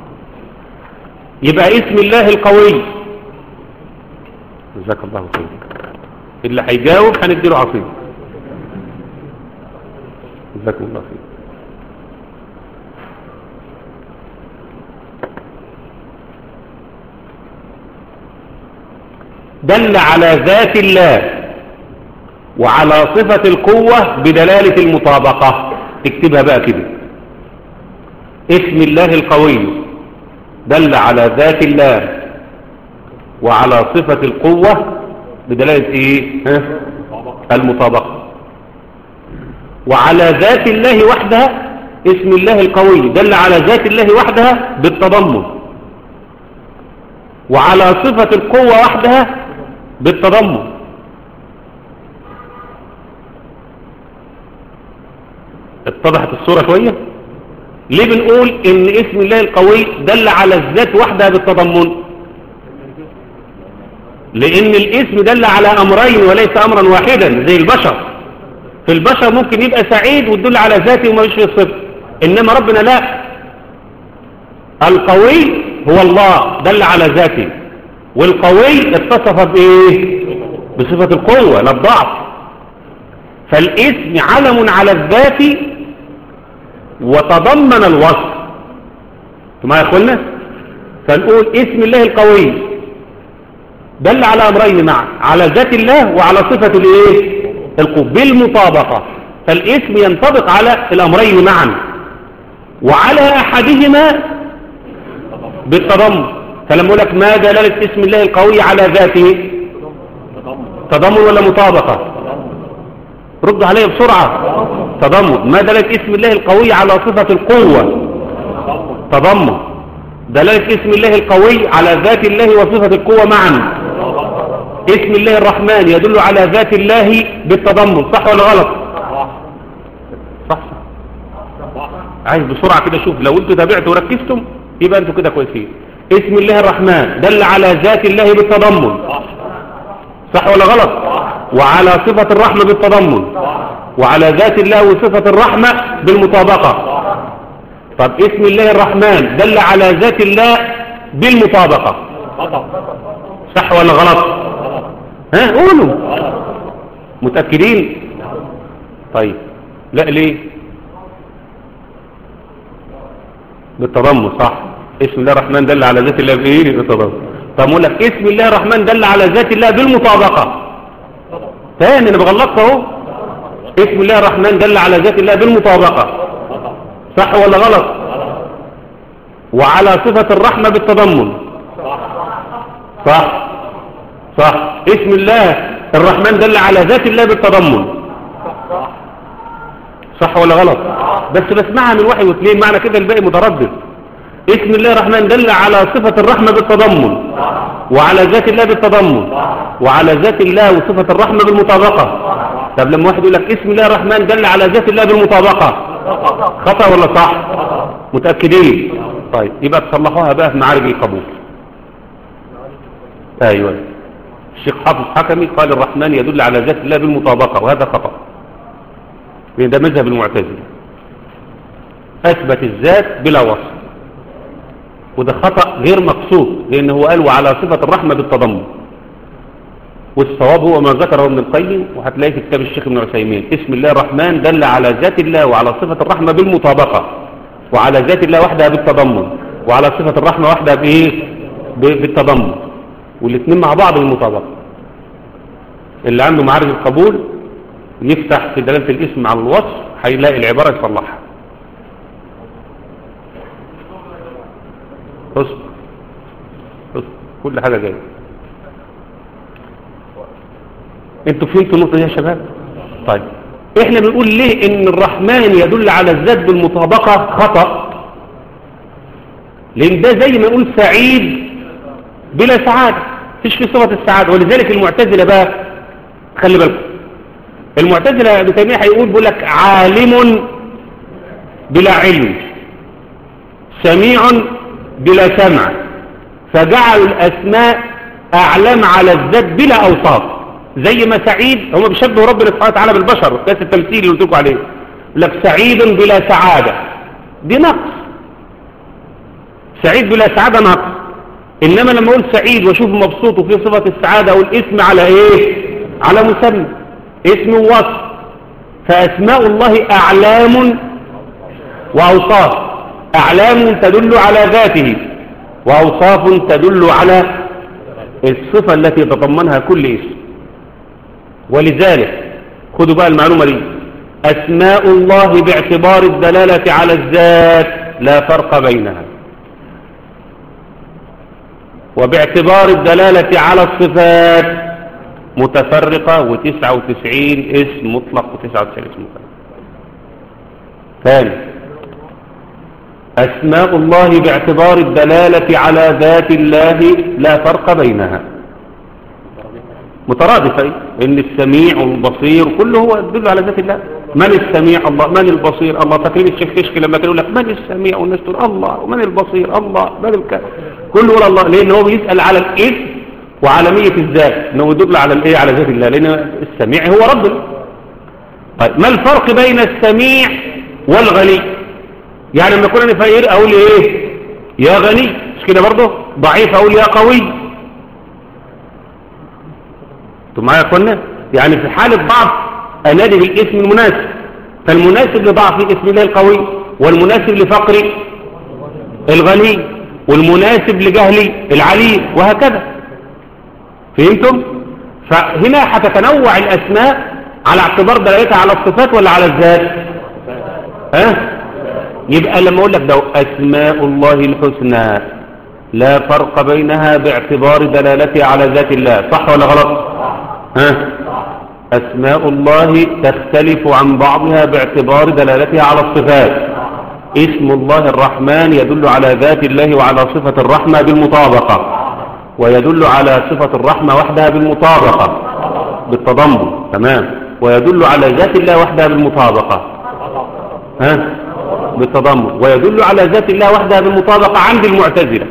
يبقى اسم الله القوي جزاك الله خير اللي هيجاوب هنديله عصير جزاكم الله خير دل على ذات الله وعلى صفة القوة بدلالة المطابقة اكتبها بقى كده اسم الله القوي دل على ذات الله وعلى صفة القوة بدلالة ايه ها؟ المطابقة وعلى ذات الله وحدها اسم الله القوي دل على ذات الله وحدها بالتضمن وعلى صفة القوة وحدها بالتضمن اتضحت الصورة شوية ليه بنقول ان اسم الله القوي دل على الذات وحدها بالتضمن لان الاسم دل على امرين وليس امرا واحدا زي البشر في البشر ممكن يبقى سعيد وتدل على ذاته وما فيه الصفر انما ربنا لا القوي هو الله دل على ذاته والقوي اتصف بايه بصفة القوة لا الضعف فالاسم علم على الذات وتضمن الوصف ثم يا اخوانا فنقول اسم الله القوي دل على امرين معا على ذات الله وعلى صفة الايه القوة بالمطابقة فالاسم ينطبق على الامرين معا وعلى احدهما بالتضمن فلما اقول لك ما دلالة اسم الله القوي على ذاته تضمن ولا مطابقة رد علي بسرعة تضمن ما دلالة اسم الله القوي على صفة القوة تضمن دلالة اسم الله القوي على ذات الله وصفة القوة معا اسم الله الرحمن يدل على ذات الله بالتضمن صح ولا غلط صح صح عايز بسرعة كده شوف لو انتوا تابعتوا وركزتم يبقى انتوا كده كويسين اسم الله الرحمن دل على ذات الله بالتضمن صح ولا غلط وعلى صفة الرحمة بالتضمن وعلى ذات الله وصفة الرحمة بالمطابقة طب اسم الله الرحمن دل على ذات الله بالمطابقة صح ولا غلط ها قولوا متأكدين طيب لا ليه بالتضمن صح اسم الله الرحمن دل على ذات الله بايه بالتضمن طب اقول لك اسم الله الرحمن دل على ذات الله بالمطابقة ثاني انا بغلطت اهو اسم الله الرحمن دل على ذات الله بالمطابقة صح ولا غلط وعلى صفة الرحمة بالتضمن صح صح اسم الله الرحمن دل على ذات الله بالتضمن صح ولا غلط بس بسمعها من واحد واثنين معنى كده الباقي متردد اسم الله الرحمن دل على صفة الرحمة بالتضمن وعلى ذات الله بالتضمن وعلى ذات الله وصفة الرحمة بالمطابقة طب لما واحد يقول لك اسم الله الرحمن دل على ذات الله بالمطابقة خطأ ولا صح متأكدين طيب يبقى تصلحوها بقى في معارج القبول ايوه الشيخ حافظ حكمي قال الرحمن يدل على ذات الله بالمطابقة وهذا خطأ لأن ده مذهب المعتزلة أثبت الذات بلا وصف وده خطأ غير مقصود لأنه هو قال وعلى صفة الرحمة بالتضمن والصواب هو ما ذكره ابن القيم وهتلاقيه في كتاب الشيخ ابن عثيمين اسم الله الرحمن دل على ذات الله وعلى صفة الرحمة بالمطابقة وعلى ذات الله وحدها بالتضمن وعلى صفة الرحمة وحدها بإيه ب- بالتضمن والاثنين مع بعض بالمطابقة اللي عنده معارج القبول يفتح في دلالة الاسم على الوصف هيلاقي العبارة يصلحها اصبر اصبر كل حاجة جاية انتوا فهمتوا النقطة دي يا شباب طيب احنا بنقول ليه ان الرحمن يدل على الذات بالمطابقة خطأ لان ده زي ما نقول سعيد بلا سعادة مفيش في صفة السعادة ولذلك المعتزلة بقى خلي بالكم المعتزلة ابن تيمية هيقول بيقول لك عالم بلا علم سميع بلا سمع فجعلوا الأسماء أعلام على الذات بلا أوصاف زي ما سعيد هم بيشبهوا ربنا سبحانه وتعالى بالبشر بس التمثيل اللي قلت لكم عليه يقول لك سعيد بلا سعادة دي نقص سعيد بلا سعادة نقص إنما لما أقول سعيد وأشوف مبسوط وفي صفة السعادة أقول اسم على إيه على مسمى اسم ووصف فأسماء الله أعلام وأوصاف أعلام تدل على ذاته وأوصاف تدل على الصفة التي يتضمنها كل اسم ولذلك خدوا بقى المعلومة دي أسماء الله باعتبار الدلالة على الذات لا فرق بينها وباعتبار الدلالة على الصفات متفرقة وتسعة وتسعين اسم مطلق وتسعة وتسعين اسم مطلق ثاني أسماء الله باعتبار الدلالة على ذات الله لا فرق بينها مترادفة إن السميع والبصير كله هو يدل على ذات الله من السميع الله من البصير الله فاكرين الشيخ كشك لما كان يقول لك من السميع والناس تقول الله ومن البصير الله من الك كله ولا الله لأن هو بيسأل على الاسم وعالمية الذات انه يدل على الايه على ذات الله لان السميع هو ربنا طيب ما الفرق بين السميع والغني يعني لما يكون انا فقير اقول ايه يا غني مش كده برضه ضعيف اقول يا قوي انتوا معايا يا اخوانا يعني في حالة ضعف انادي بالاسم المناسب فالمناسب لضعف اسم الله القوي والمناسب لفقري الغني والمناسب لجهلي العلي وهكذا فهمتم فهنا هتتنوع الاسماء على اعتبار دلالتها على الصفات ولا على الذات ها يبقى لما اقول لك ده اسماء الله الحسنى لا فرق بينها باعتبار دلالتها على ذات الله صح ولا غلط ها اسماء الله تختلف عن بعضها باعتبار دلالتها على الصفات اسم الله الرحمن يدل على ذات الله وعلى صفة الرحمة بالمطابقة ويدل على صفة الرحمة وحدها بالمطابقة بالتضمن تمام ويدل على ذات الله وحدها بالمطابقة ها بالتضمن ويدل على ذات الله وحدها بالمطابقة عند المعتزلة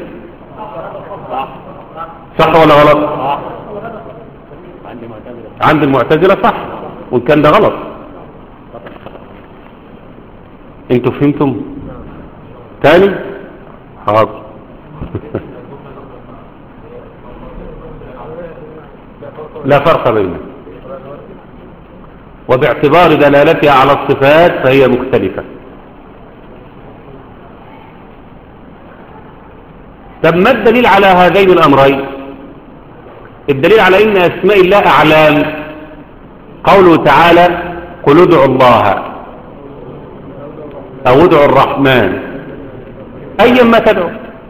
صح ولا غلط عند المعتزلة صح وإن كان ده غلط انتوا فهمتم تاني حاضر لا فرق بينه وباعتبار دلالتها على الصفات فهي مختلفة طب ما الدليل على هذين الأمرين الدليل على إن أسماء الله أعلام قوله تعالى قل ادعوا الله أو ادعوا الرحمن أيا ما تدعو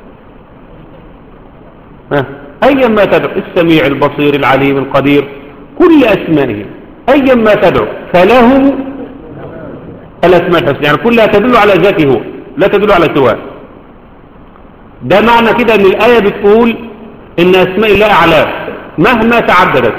ها أيا ما تدعو السميع البصير العليم القدير كل أسمائه أيا ما تدعو فله الأسماء الحسنى يعني كلها تدل على ذاته هو لا تدل على سواه ده معنى كده ان الآية بتقول ان أسماء الله أعلام مهما تعددت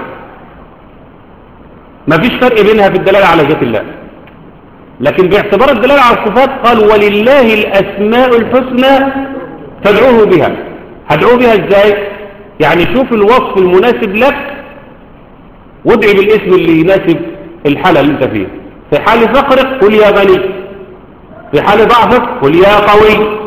ما فيش فرق بينها في الدلالة على ذات الله لكن باعتبار الدلالة على الصفات قال ولله الأسماء الحسنى فادعوه بها هدعوه بها ازاي يعني شوف الوصف المناسب لك وادعي بالاسم اللي يناسب الحالة اللي انت فيها في حال فقرك قل يا غني في حال ضعفك قل يا قوي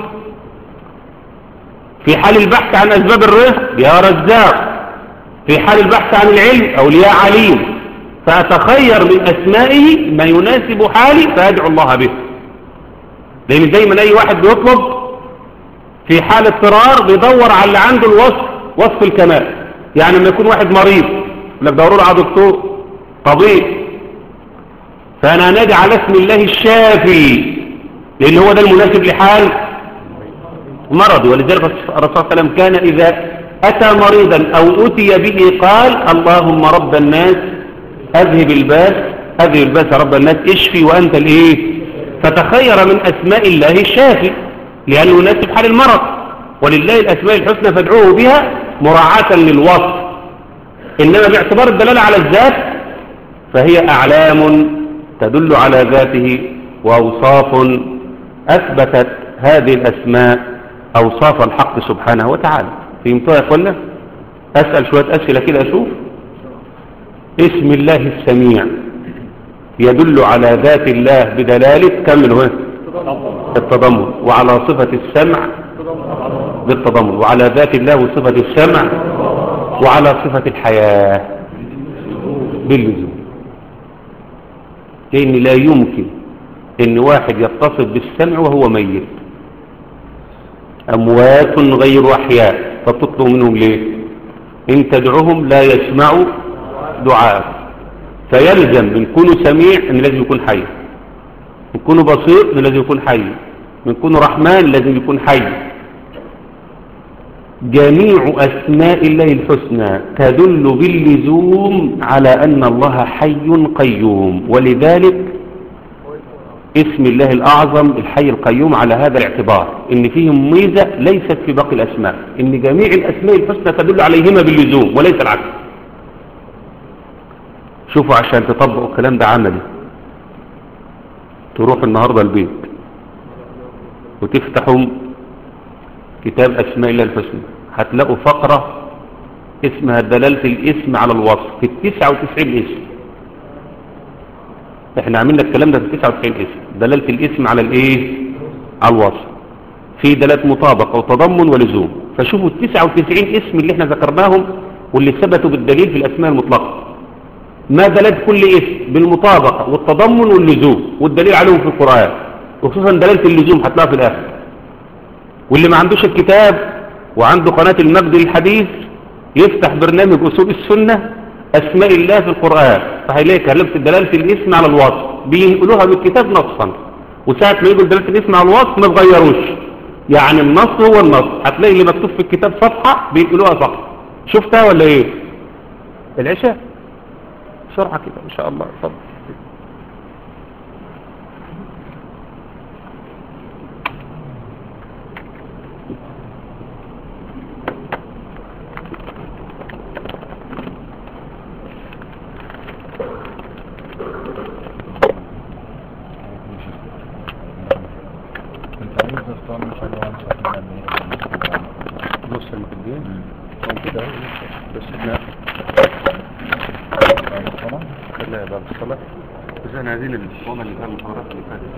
في حال البحث عن أسباب الرزق يا رزاق في حال البحث عن العلم أو يا عليم فأتخير من أسمائه ما يناسب حالي فأدعو الله به لأن زي ما أي واحد بيطلب في حال اضطرار بيدور على اللي عنده الوصف وصف الكمال يعني لما يكون واحد مريض لك دوروا له على دكتور طبيب فأنا نادي على اسم الله الشافي لأن هو ده المناسب لحال مرضي ولذلك الرسول صلى الله عليه وسلم كان إذا أتى مريضا أو أتي به قال اللهم رب الناس أذهب الباس أذهب الباس رب الناس اشفي وأنت الإيه فتخير من أسماء الله الشافي لأنه يناسب حال المرض ولله الأسماء الحسنى فادعوه بها مراعاة للوصف إنما باعتبار الدلالة على الذات فهي أعلام تدل على ذاته وأوصاف أثبتت هذه الأسماء أوصاف الحق سبحانه وتعالى فهمتوا يا أخوانا أسأل شوية أسئلة كده أشوف اسم الله السميع يدل على ذات الله بدلالة كمل هو التضمن وعلى صفة السمع بالتضمن وعلى ذات الله وصفة السمع وعلى صفة الحياة باللزوم لأن لا يمكن أن واحد يتصف بالسمع وهو ميت أموات غير أحياء فتطلب منهم ليه إن تدعوهم لا يسمعوا دعاء فيلزم من كونه سميع أن لازم يكون حي من كونه بصير أن لازم يكون حي من كونه رحمن لازم يكون حي جميع أسماء الله الحسنى تدل باللزوم على أن الله حي قيوم ولذلك اسم الله الأعظم الحي القيوم على هذا الاعتبار إن فيهم ميزة ليست في باقي الأسماء إن جميع الأسماء الحسنى تدل عليهما باللزوم وليس العكس شوفوا عشان تطبقوا الكلام ده عملي تروح النهاردة البيت وتفتحوا كتاب أسماء الله الحسنى هتلاقوا فقرة اسمها دلالة الاسم على الوصف في التسعة وتسعين اسم احنا عملنا الكلام ده في التسعة وتسعين اسم دلالة الاسم على الايه على الوصف في دلالة مطابقة وتضمن ولزوم فشوفوا التسعة وتسعين اسم اللي احنا ذكرناهم واللي ثبتوا بالدليل في الأسماء المطلقة ما دلالة كل اسم بالمطابقة والتضمن واللزوم والدليل عليهم في القرآن وخصوصا دلالة اللزوم هتلاقيها في الآخر واللي ما عندوش الكتاب وعنده قناة المجد الحديث يفتح برنامج أصول السنة أسماء الله في القرآن فهيلاقي كلمة دلالة الاسم على الوصف بينقلوها بالكتاب نصا وساعة ما يقول دلالة الاسم على الوصف ما تغيروش يعني النص هو النص هتلاقي اللي مكتوب في الكتاب صفحة بينقلوها صفحة شفتها ولا ايه العشاء بسرعة كده ان شاء الله اتفضل انت عايز تختار ان شاء الله نصح من نص المقدمين كده بس احنا الصلاة خليها بعد الصلاة بس احنا عايزين الصومة اللي كان المحاضرات اللي فاتت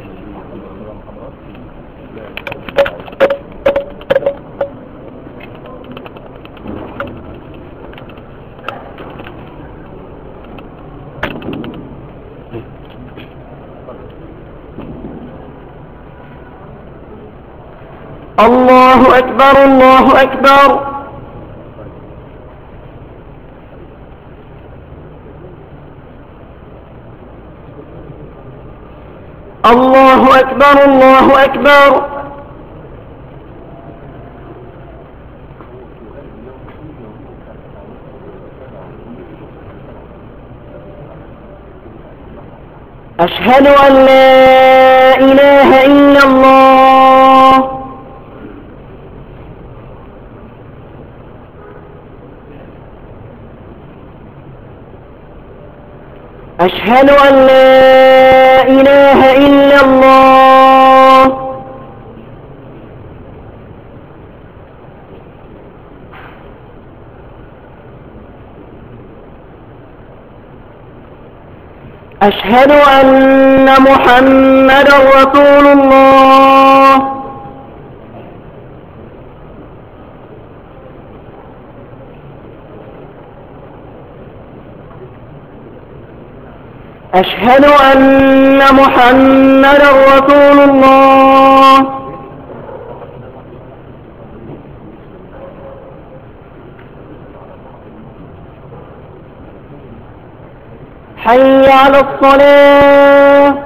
الله أكبر الله أكبر الله أكبر الله أكبر أشهد أن لا إله إلا الله أشهد أن لا إله إلا الله أشهد أن محمد رسول الله أشهد أن محمد رسول الله حي على الصلاة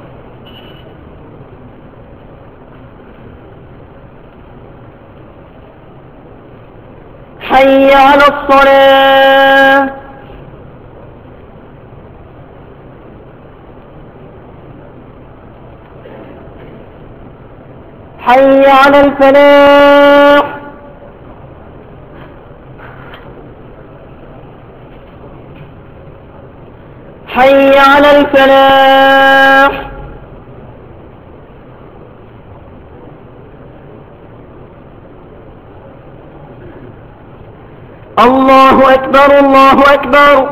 حي على الصلاة حي على الفلاح حي على الفلاح الله أكبر الله أكبر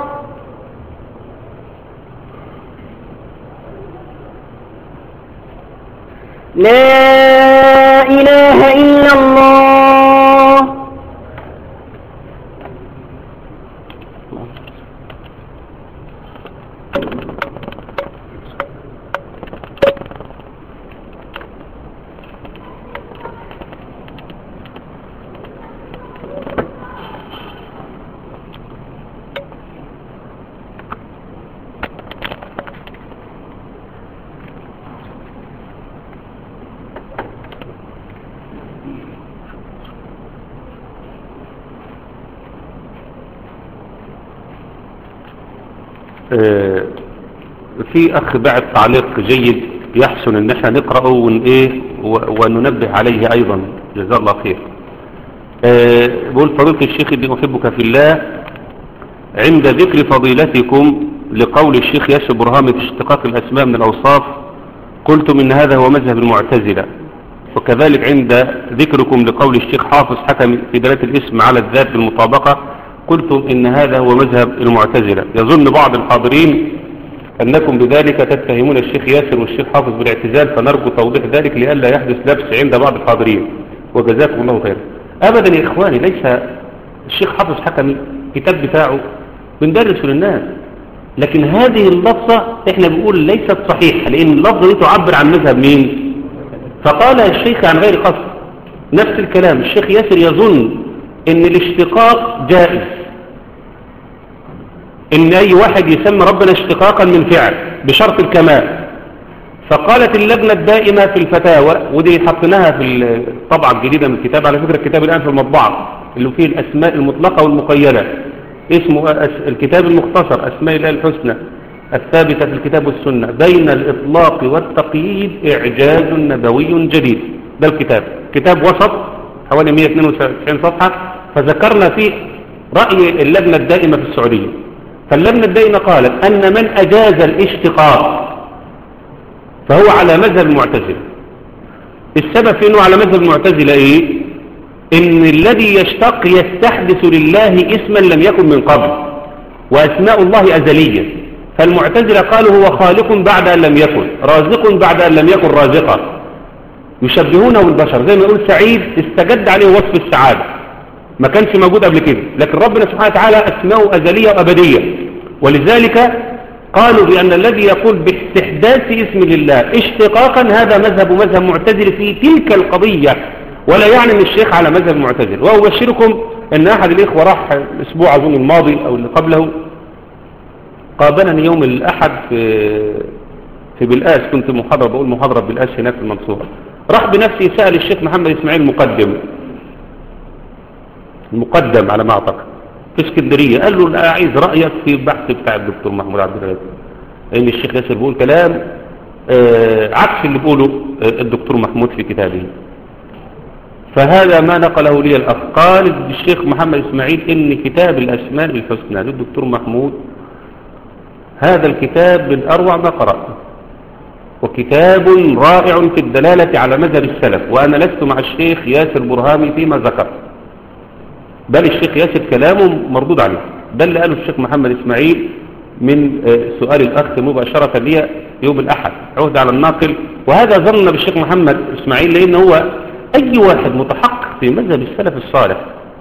لا إله إلا الله آه، في اخ بعت تعليق جيد يحسن ان احنا نقرأه ون ايه و- وننبه عليه ايضا جزاه الله خير آه، بقول فضيلة الشيخ اللي احبك في الله عند ذكر فضيلتكم لقول الشيخ ياسر برهامي في اشتقاق الاسماء من الاوصاف قلتم ان هذا هو مذهب المعتزلة وكذلك عند ذكركم لقول الشيخ حافظ حكم في دلالة الاسم على الذات بالمطابقة قلتم ان هذا هو مذهب المعتزلة يظن بعض الحاضرين انكم بذلك تتهمون الشيخ ياسر والشيخ حافظ بالاعتزال فنرجو توضيح ذلك لئلا يحدث لبس عند بعض الحاضرين وجزاكم الله خيرا ابدا يا اخواني ليس الشيخ حافظ حكمي الكتاب بتاعه بندرسه للناس لكن هذه اللفظة احنا بنقول ليست صحيحة لان اللفظة دي تعبر عن مذهب مين فقال الشيخ عن غير قصد نفس الكلام الشيخ ياسر يظن ان الاشتقاق جائز ان اي واحد يسمى ربنا اشتقاقا من فعل بشرط الكمال فقالت اللجنة الدائمة في الفتاوى ودي حطيناها في الطبعة الجديدة من الكتاب على فكرة الكتاب الآن في المطبعة اللي فيه الأسماء المطلقة والمقيدة اسمه أس- الكتاب المختصر أسماء الله الحسنى الثابتة في الكتاب والسنة بين الإطلاق والتقييد إعجاز نبوي جديد ده الكتاب كتاب وسط حوالي 192 صفحة فذكرنا فيه رأي اللجنة الدائمة في السعودية فاللجنة الدائمة قالت أن من أجاز الاشتقاق فهو على مذهب المعتزلة السبب في أنه على مذهب المعتزلة إيه إن الذي يشتق يستحدث لله اسما لم يكن من قبل وأسماء الله أزلية فالمعتزلة قالوا هو خالق بعد أن لم يكن رازق بعد أن لم يكن رازقا يشبهونه بالبشر زي ما يقول سعيد استجد عليه وصف السعادة ما كانش موجود قبل كده لكن ربنا سبحانه وتعالى أسماءه أزلية وأبدية ولذلك قالوا بأن الذي يقول باستحداث اسم لله اشتقاقا هذا مذهب مذهب معتزل في تلك القضية ولا يعني ان الشيخ على مذهب معتزل وأبشركم أن أحد الإخوة راح الأسبوع أظن الماضي أو اللي قبله قابلني يوم الأحد في في بالآس كنت محاضرة بقول محاضرة بالآس هناك في المنصورة راح بنفسي سأل الشيخ محمد إسماعيل مقدم المقدم على ما أعتقد في اسكندرية قال له لا عايز رأيك في البحث بتاع الدكتور محمود عبد الرزاق لأن الشيخ ياسر بيقول كلام آه، عكس اللي بيقوله آه، الدكتور محمود في كتابه فهذا ما نقله لي الأخ قال الشيخ محمد إسماعيل إن كتاب الأسماء الحسنى للدكتور محمود هذا الكتاب من أروع ما قرأته وكتاب رائع في الدلالة على مذهب السلف وأنا لست مع الشيخ ياسر برهامي فيما ذكر بل الشيخ ياسر كلامه مردود عليه ده اللي قاله الشيخ محمد إسماعيل من آه، سؤال الأخ مباشرة لي يوم الأحد عهد على الناقل وهذا ظن بالشيخ محمد إسماعيل لأن هو أي واحد متحقق في مذهب السلف الصالح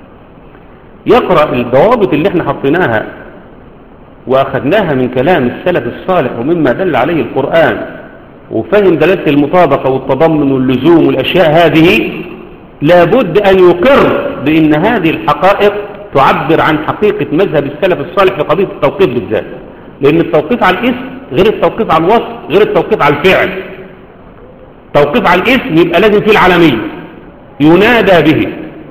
يقرأ الضوابط اللي احنا حطيناها وأخذناها من كلام السلف الصالح ومما دل عليه القرآن وفهم دلالة المطابقة والتضمن واللزوم والأشياء هذه لابد أن يقر بأن هذه الحقائق تعبر عن حقيقة مذهب السلف الصالح في قضية التوقيف بالذات لأن التوقيف على الاسم غير التوقيف على الوصف غير التوقيف على الفعل توقيف على الاسم يبقى لازم فيه العالمية ينادى به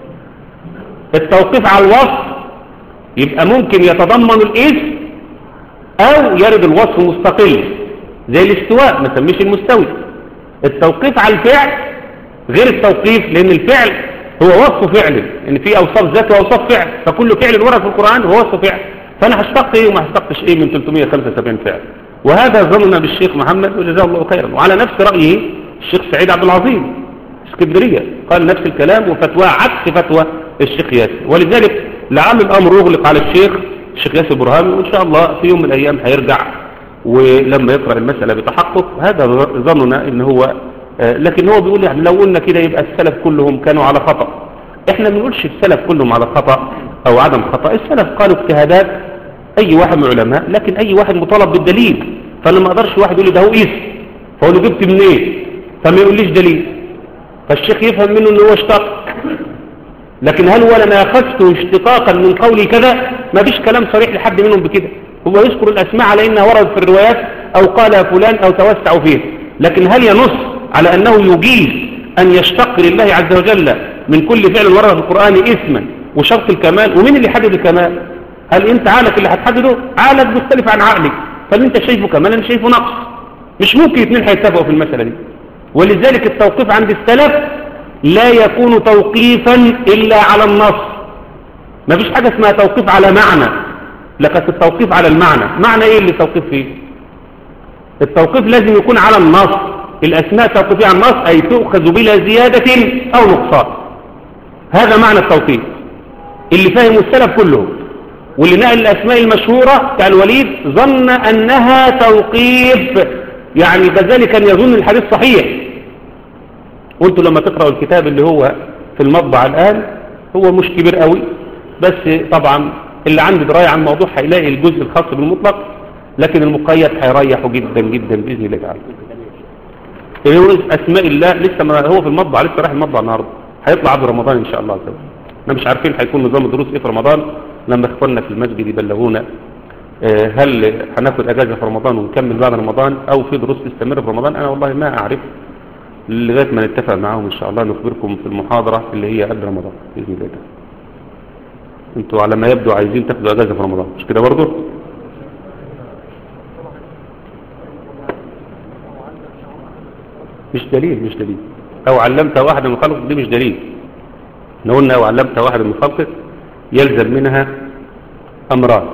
التوقيف على الوصف يبقى ممكن يتضمن الاسم او يرد الوصف مستقل زي الاستواء ما سميش المستوي التوقيف على الفعل غير التوقيف لان الفعل هو وصف فعل ان في اوصاف ذات واوصاف فعل فكل فعل ورد في القرآن هو وصف فعل فانا هشتق ايه وما هشتقش ايه من 375 فعل وهذا ظننا بالشيخ محمد وجزاه الله خيرا وعلى نفس رأيه الشيخ سعيد عبد العظيم اسكندرية قال نفس الكلام وفتوى عكس فتوى الشيخ ياسر ولذلك لعل الامر يغلق على الشيخ الشيخ ياسر برهامي وان شاء الله في يوم من الايام هيرجع ولما يقرأ المسألة بتحقق هذا ظننا ان هو آه، لكن هو بيقول يعني لو قلنا كده يبقى السلف كلهم كانوا على خطأ احنا ما بنقولش السلف كلهم على خطأ او عدم خطأ السلف قالوا اجتهادات اي واحد من العلماء لكن اي واحد مطالب بالدليل فانا ما اقدرش واحد يقول لي ده هو اسم فاقول له جبت منين فما يقوليش دليل فالشيخ يفهم منه ان هو اشتق لكن هل هو انا اخذته اشتقاقا من قولي كذا ما فيش كلام صريح لحد منهم بكده هو يذكر الاسماء على انها وردت في الروايات او قالها فلان او توسعوا فيه لكن هل ينص على انه يجيز ان يشتق لله عز وجل من كل فعل ورد في القرآن اسما وشرط الكمال ومين اللي يحدد الكمال هل انت عقلك اللي هتحدده عقلك مختلف عن عقلك فاللي انت شايفه كمال انا شايفه نقص مش ممكن اثنين هيتفقوا في المسألة دي ولذلك التوقيف عند السلف لا يكون توقيفا إلا على النص ما فيش حاجة اسمها توقيف على معنى لكن التوقيف على المعنى معنى ايه اللي توقيف فيه التوقيف لازم يكون على النص الأسماء توقيفية على النص أي تؤخذ بلا زيادة أو نقصان هذا معنى التوقيف اللي فهمه السلف كله واللي نقل الأسماء المشهورة كالوليد ظن أنها توقيف يعني كذلك كان يظن الحديث صحيح وانتوا لما تقرأوا الكتاب اللي هو في المطبع الآن هو مش كبير قوي بس طبعا اللي عنده دراية عن الموضوع هيلاقي الجزء الخاص بالمطلق لكن المقيد هيريحه جدا جدا بإذن الله تعالى اللي هو أسماء الله لسه ما هو في المطبع لسه رايح المطبع النهاردة هيطلع عبد رمضان إن شاء الله عز وجل احنا مش عارفين هيكون نظام الدروس ايه في رمضان لما اخواننا في المسجد يبلغونا آه، هل هناخد اجازة في رمضان ونكمل بعد رمضان او في دروس تستمر في رمضان انا والله ما اعرف لغاية ما نتفق معاهم ان شاء الله نخبركم في المحاضرة اللي هي قبل رمضان بإذن الله تعالى. انتوا على ما يبدو عايزين تاخدوا اجازة في رمضان مش كده برضه مش دليل مش دليل او علمت واحد من خلقك دي مش دليل لو قلنا او علمت واحد من خلقك يلزم منها امران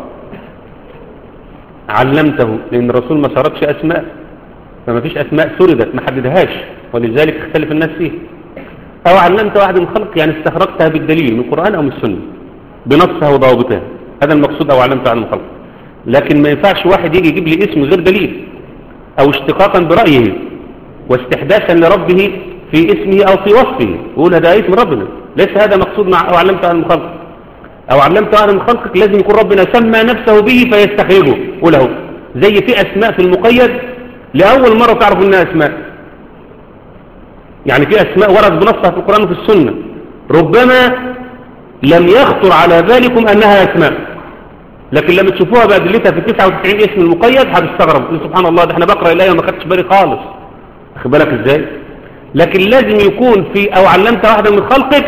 علمته لان الرسول ما سردش اسماء فما فيش اسماء سردت ما حددهاش ولذلك اختلف الناس فيه او علمت واحد من خلق يعني استخرجتها بالدليل من القرآن او من السنة بنصها وضوابطها هذا المقصود او علمت واحد من خلق لكن ما ينفعش واحد يجي يجيب لي اسم غير دليل او اشتقاقا برأيه واستحداثا لربه في اسمه او في وصفه يقول هذا اسم ربنا ليس هذا مقصود مع او علمت واحد من خلق او علمت واحد من خلقك لازم يكون ربنا سمى نفسه به فيستخرجه وله زي في اسماء في المقيد لأول مرة تعرف انها اسماء يعني في اسماء ورد بنصها في القرآن وفي السنة ربما لم يخطر على بالكم انها اسماء لكن لما تشوفوها بأدلتها في 99 اسم المقيد هتستغرب سبحان الله ده احنا بقرأ الآية وما خدتش بالي خالص واخد بالك ازاي لكن لازم يكون في او علمت واحدا من خلقك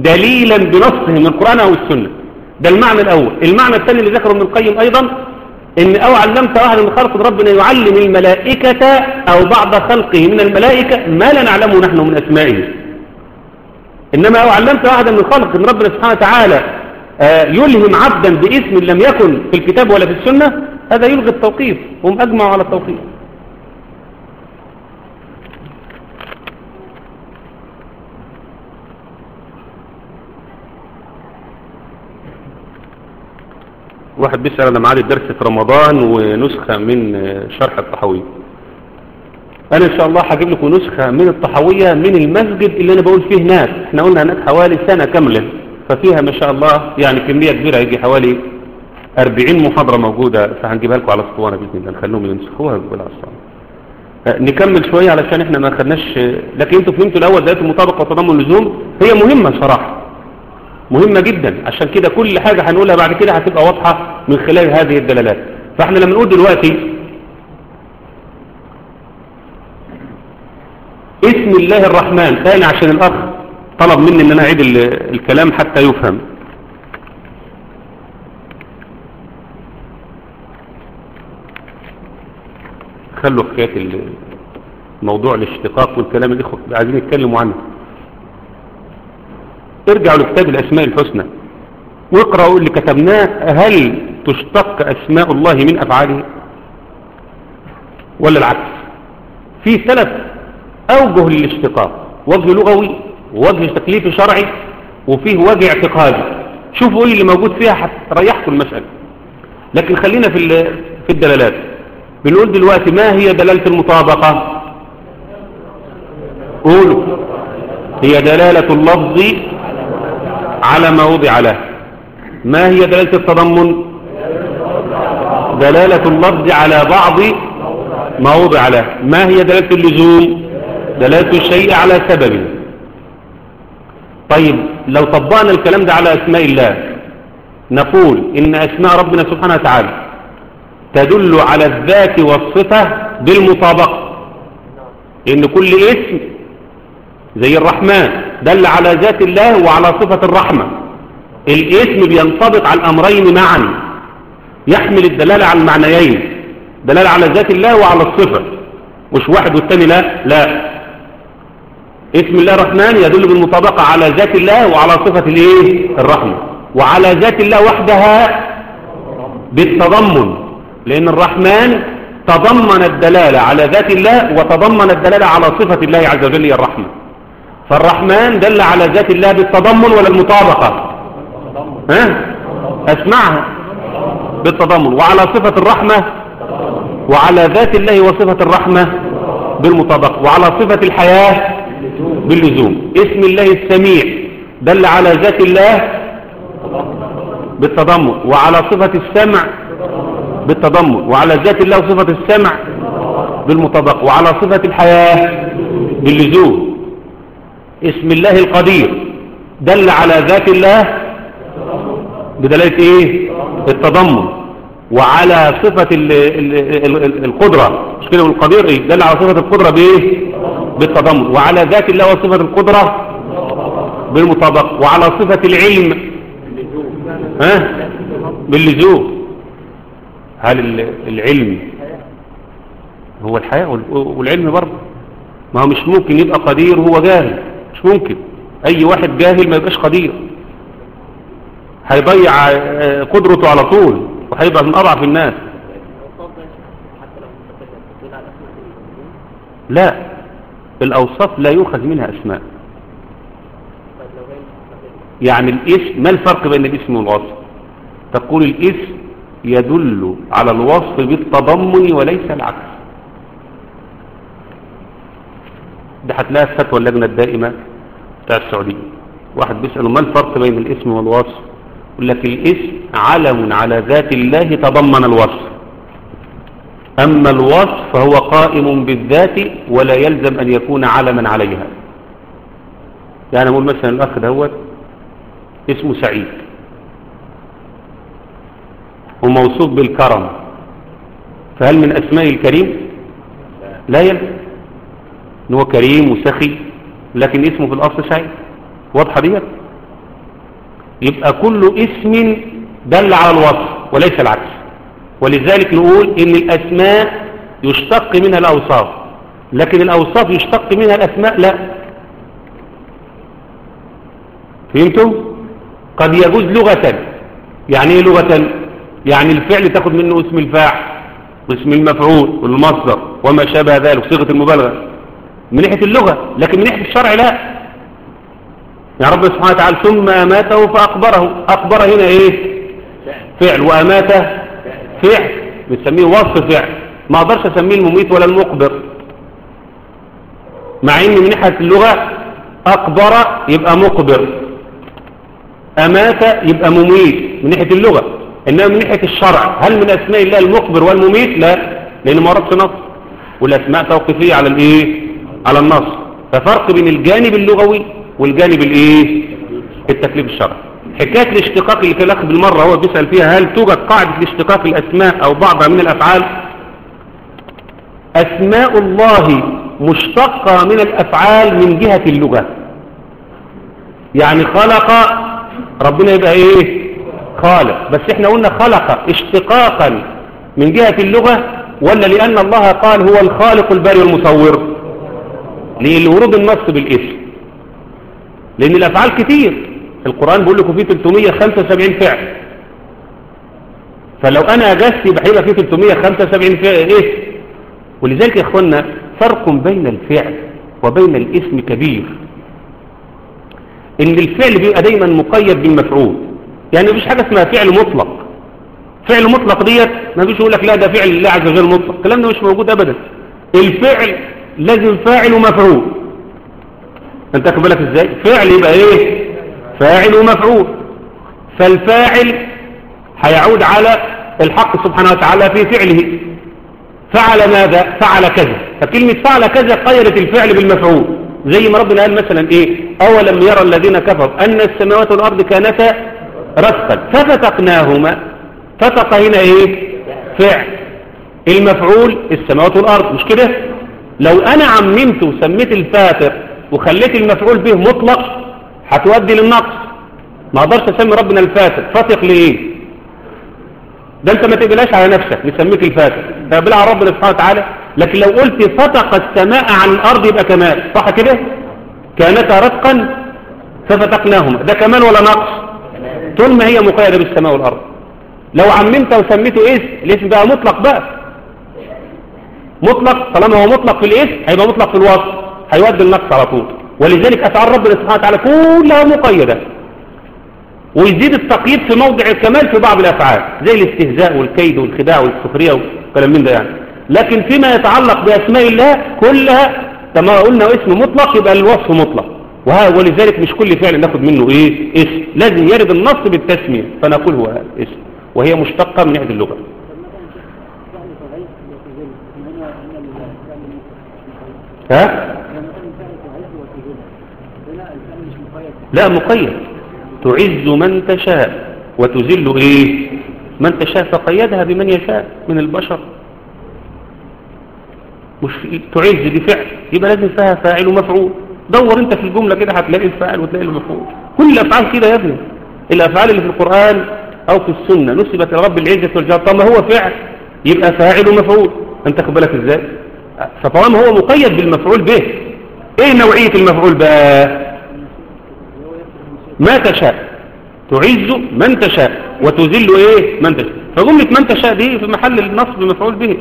دليلا بنصه من القرآن او السنة ده المعنى الاول المعنى الثاني اللي ذكره ابن القيم ايضا ان او علمت واحد من خلق ربنا يعلم الملائكة او بعض خلقه من الملائكة ما لا نعلمه نحن من اسمائه انما او علمت واحدا من خلق ان ربنا سبحانه وتعالى آه، يلهم عبدا باسم لم يكن في الكتاب ولا في السنة هذا يلغي التوقيف هم اجمعوا على التوقيف واحد بيسأل انا معادي الدرس في رمضان ونسخة من آه، شرح الطحاوية انا ان شاء الله هجيب لكم نسخة من الطحاوية من المسجد اللي انا بقول فيه هناك احنا قلنا هناك حوالي سنة كاملة ففيها ما شاء الله يعني كمية كبيرة يجي حوالي 40 محاضرة موجودة فهنجيبها لكم على اسطوانة بإذن الله نخليهم ينسخوها ويقولوا على الاسطوانة آه، نكمل شوية علشان احنا ما خدناش آه، لكن انتوا فهمتوا الاول دلالة المطابقة وتضمن اللزوم هي مهمة صراحة مهمة جدا عشان كده كل حاجة هنقولها بعد كده هتبقى واضحة من خلال هذه الدلالات فاحنا لما نقول دلوقتي اسم الله الرحمن تاني عشان الأخ طلب مني ان انا اعيد ال- الكلام حتى يفهم خلوا حكاية ال- موضوع الاشتقاق والكلام الاخوة عايزين يتكلموا عنه ارجعوا لكتاب الاسماء الحسنى واقرأوا اللي كتبناه هل تشتق اسماء الله من افعاله ولا العكس في ثلاث اوجه للاشتقاق وجه لغوي ووجه تكليفي شرعي وفيه وجه اعتقادي شوفوا ايه اللي موجود فيها هتريحكم المسألة لكن خلينا في ال- في الدلالات بنقول دلوقتي ما هي دلالة المطابقة قولوا هي دلالة اللفظ على ما وضع له ما هي دلالة التضمن دلالة اللفظ على بعض ما وضع له ما هي دلالة اللزوم دلالة الشيء على سببه طيب لو طبقنا الكلام ده على أسماء الله نقول إن أسماء ربنا سبحانه وتعالى تدل على الذات والصفة بالمطابقة إن كل اسم زي الرحمن دل على ذات الله وعلى صفة الرحمة الاسم بينطبق على الأمرين معا يحمل الدلالة على المعنيين دلالة على ذات الله وعلى الصفة مش واحد والتاني لا لا اسم الله الرحمن يدل بالمطابقة على ذات الله وعلى صفة الايه الرحمة وعلى ذات الله وحدها بالتضمن لأن الرحمن تضمن الدلالة على ذات الله وتضمن الدلالة على صفة الله عز وجل هي الرحمة فالرحمن دل على ذات الله بالتضمن ولا المطابقة ها اسمعها بالتضمن وعلى صفة الرحمة وعلى ذات الله وصفة الرحمة بالمطابقة وعلى صفة الحياة باللزوم اسم الله السميع دل على ذات الله بالتضمن وعلى صفة السمع بالتضمن وعلى ذات الله وصفة السمع بالمطابقة وعلى صفة الحياة باللزوم اسم الله القدير دل على ذات الله بدلالة ايه التضمن وعلى صفة ال ال ال ال القدرة مش كده القدير ايه دل على صفة القدرة بايه بالتضمن وعلى ذات الله وصفة القدرة بالمطابقة وعلى صفة العلم ها باللزوم هل ال- العلم هو الحياة وال- والعلم برضه ما هو مش ممكن يبقى قدير وهو جاهل مش ممكن اي واحد جاهل ما يبقاش قدير هيضيع آه، قدرته على طول وهيبقى من اضعف الناس لا الاوصاف لا يؤخذ منها اسماء يعني الاسم ما الفرق بين الاسم والوصف تقول الاسم يدل على الوصف بالتضمن وليس العكس ده هتلاقيها في فتوى اللجنة الدائمة بتاع السعودية واحد بيسأله ما الفرق بين الاسم والوصف يقول لك الاسم علم على ذات الله تضمن الوصف أما الوصف فهو قائم بالذات ولا يلزم أن يكون علما عليها يعني نقول مثلا الأخ دوت اسمه سعيد وموصوف بالكرم فهل من أسماء الكريم لا يلزم ان هو كريم وسخي لكن اسمه في الأصل سعيد واضحة ديت يبقى كل اسم دل على الوصف وليس العكس ولذلك نقول ان الاسماء يشتق منها الاوصاف لكن الاوصاف يشتق منها الاسماء لا فهمتم قد يجوز لغة يعني ايه لغة يعني الفعل تاخد منه اسم الفاعل واسم المفعول والمصدر وما شابه ذلك صيغة المبالغة من ناحية اللغة لكن من ناحية الشرع لا يا رب سبحانه وتعالى ثم أماته فأقبره أقبر هنا إيه فعل وأماته فعل بنسميه وصف فعل ما أقدرش أسميه المميت ولا المقبر مع إن من ناحية اللغة أقبر يبقى مقبر أمات يبقى مميت من ناحية اللغة إنما من ناحية الشرع هل من أسماء الله المقبر والمميت لا لأن ما وردش نص والأسماء توقيفية على الإيه على النص ففرق بين الجانب اللغوي والجانب الإيه التكليف الشرعي حكاية الاشتقاق اللي في الأخ بالمرة هو بيسأل فيها هل توجد قاعدة الاشتقاق الأسماء أو بعضها من الأفعال أسماء الله مشتقة من الأفعال من جهة اللغة يعني خلق ربنا يبقى ايه خالق بس احنا قلنا خلق اشتقاقا من جهة اللغة ولا لأن الله قال هو الخالق الباري المصور لورود النص بالاسم لأن الأفعال كتير القرآن بيقول لكم فيه 375 فعل فلو أنا أجزت يبقى هيبقى فيه 375 فعل اسم ولذلك يا إخوانا فرق بين الفعل وبين الاسم كبير ان الفعل بيبقى دايما مقيد بالمفعول يعني مفيش حاجة اسمها فعل مطلق فعل مطلق ديت ما فيش يقول لك لا ده فعل الله عز وجل مطلق الكلام ده مش موجود ابدا الفعل لازم فاعل ومفعول انت واخد بالك ازاي فعل يبقى ايه فاعل ومفعول فالفاعل هيعود على الحق سبحانه وتعالى في فعله فعل ماذا فعل كذا فكلمة فعل كذا قيدت الفعل بالمفعول زي ما ربنا قال مثلا ايه اولم يرى الذين كفروا ان السماوات والارض كانتا رتقا ففتقناهما فتق هنا ايه فعل المفعول السماوات والارض مش كده لو انا عممت وسميت الفاتر وخليت المفعول به مطلق هتؤدي للنقص ما اقدرش اسمي ربنا الفاتر فاتق ليه ده انت ما تقبلاش على نفسك نسميك الفاتر تقبلها على ربنا سبحانه وتعالى لكن لو قلت فتق السماء عن الارض يبقى كمال صح كده كانتا رتقا ففتقناهما ده كمال ولا نقص طول ما هي مقيدة بالسماء والارض لو عممت وسميته اسم الاسم بقى مطلق بقى مطلق طالما هو مطلق في الاسم هيبقى مطلق في الوصف هيودي النقص على طول ولذلك افعال ربنا سبحانه وتعالى كلها مقيده ويزيد التقييد في موضع الكمال في بعض الأفعال زي الاستهزاء والكيد والخداع والسخرية والكلام من ده يعني لكن فيما يتعلق بأسماء الله كلها كما قلنا اسم مطلق يبقى الوصف مطلق وها ولذلك مش كل فعل ناخد منه ايه اسم لازم يرد النص بالتسمية فنقول هو اسم وهي مشتقة من ناحية اللغة ها لا مقيد تعز من تشاء وتذل ايه من تشاء فقيدها بمن يشاء من البشر مش تعز دي فعل يبقى لازم فيها فاعل ومفعول دور انت في الجملة كده هتلاقي الفاعل وتلاقي المفعول كل الافعال كده يا ابني الافعال اللي في القرآن او في السنة نسبت لرب العزة والجلال طالما هو فعل يبقى فاعل ومفعول انت خد بالك ازاي فطالما هو مقيد بالمفعول به ايه نوعية المفعول بقى ما تشاء تعز من تشاء وتذل ايه من تشاء فجملة من تشاء دي في محل النصب مفعول به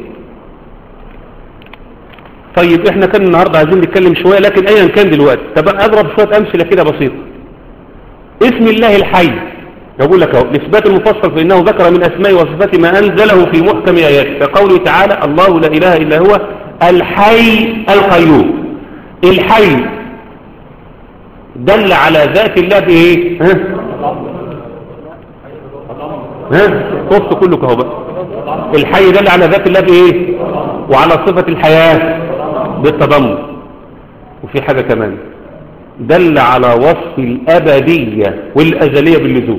طيب احنا كان النهاردة عايزين نتكلم شوية لكن ايا كان دلوقتي طب اضرب شوية امثلة كده بسيطة اسم الله الحي يقول لك اهو الاثبات المفصل فانه ذكر من اسماء وصفات ما انزله في محكم اياته كقوله تعالى الله لا اله الا هو الحي القيوم الحي دل على ذات الله بايه ها ها قص كله اهو بقى الحي دل على ذات الله بايه وعلى صفة الحياة بالتضمن وفي حاجة كمان دل على وصف الأبدية والأزلية باللزوم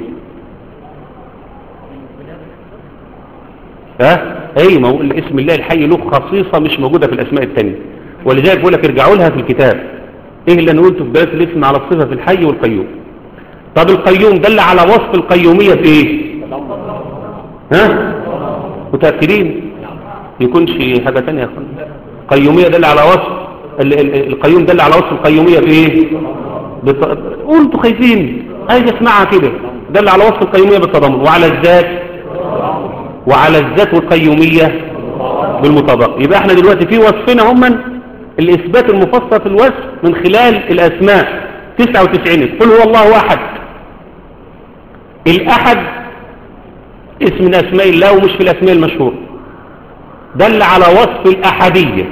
ها اي ما هو اسم الله الحي له خصيصة مش موجودة في الأسماء التانية ولذلك بقول لك ارجعوا لها في الكتاب ايه اللي انا قلته في بدايه الاسم على الصفه في الحي والقيوم طب القيوم دل على وصف القيوميه في ايه ها متأكدين يكونش حاجة تانية يا اخوان قيومية دل على وصف ال- ال- القيوم دل على وصف القيومية في ايه بت... وانتوا خايفين عايز اسمعها كده دل على وصف القيومية بالتضامن وعلى الذات وعلى الذات والقيومية بالمطابقة يبقى احنا دلوقتي في وصفنا هما الإثبات المفصل في الوصف من خلال الأسماء 99 قل هو الله واحد الأحد اسم من أسماء الله ومش في الأسماء المشهورة دل على وصف الأحدية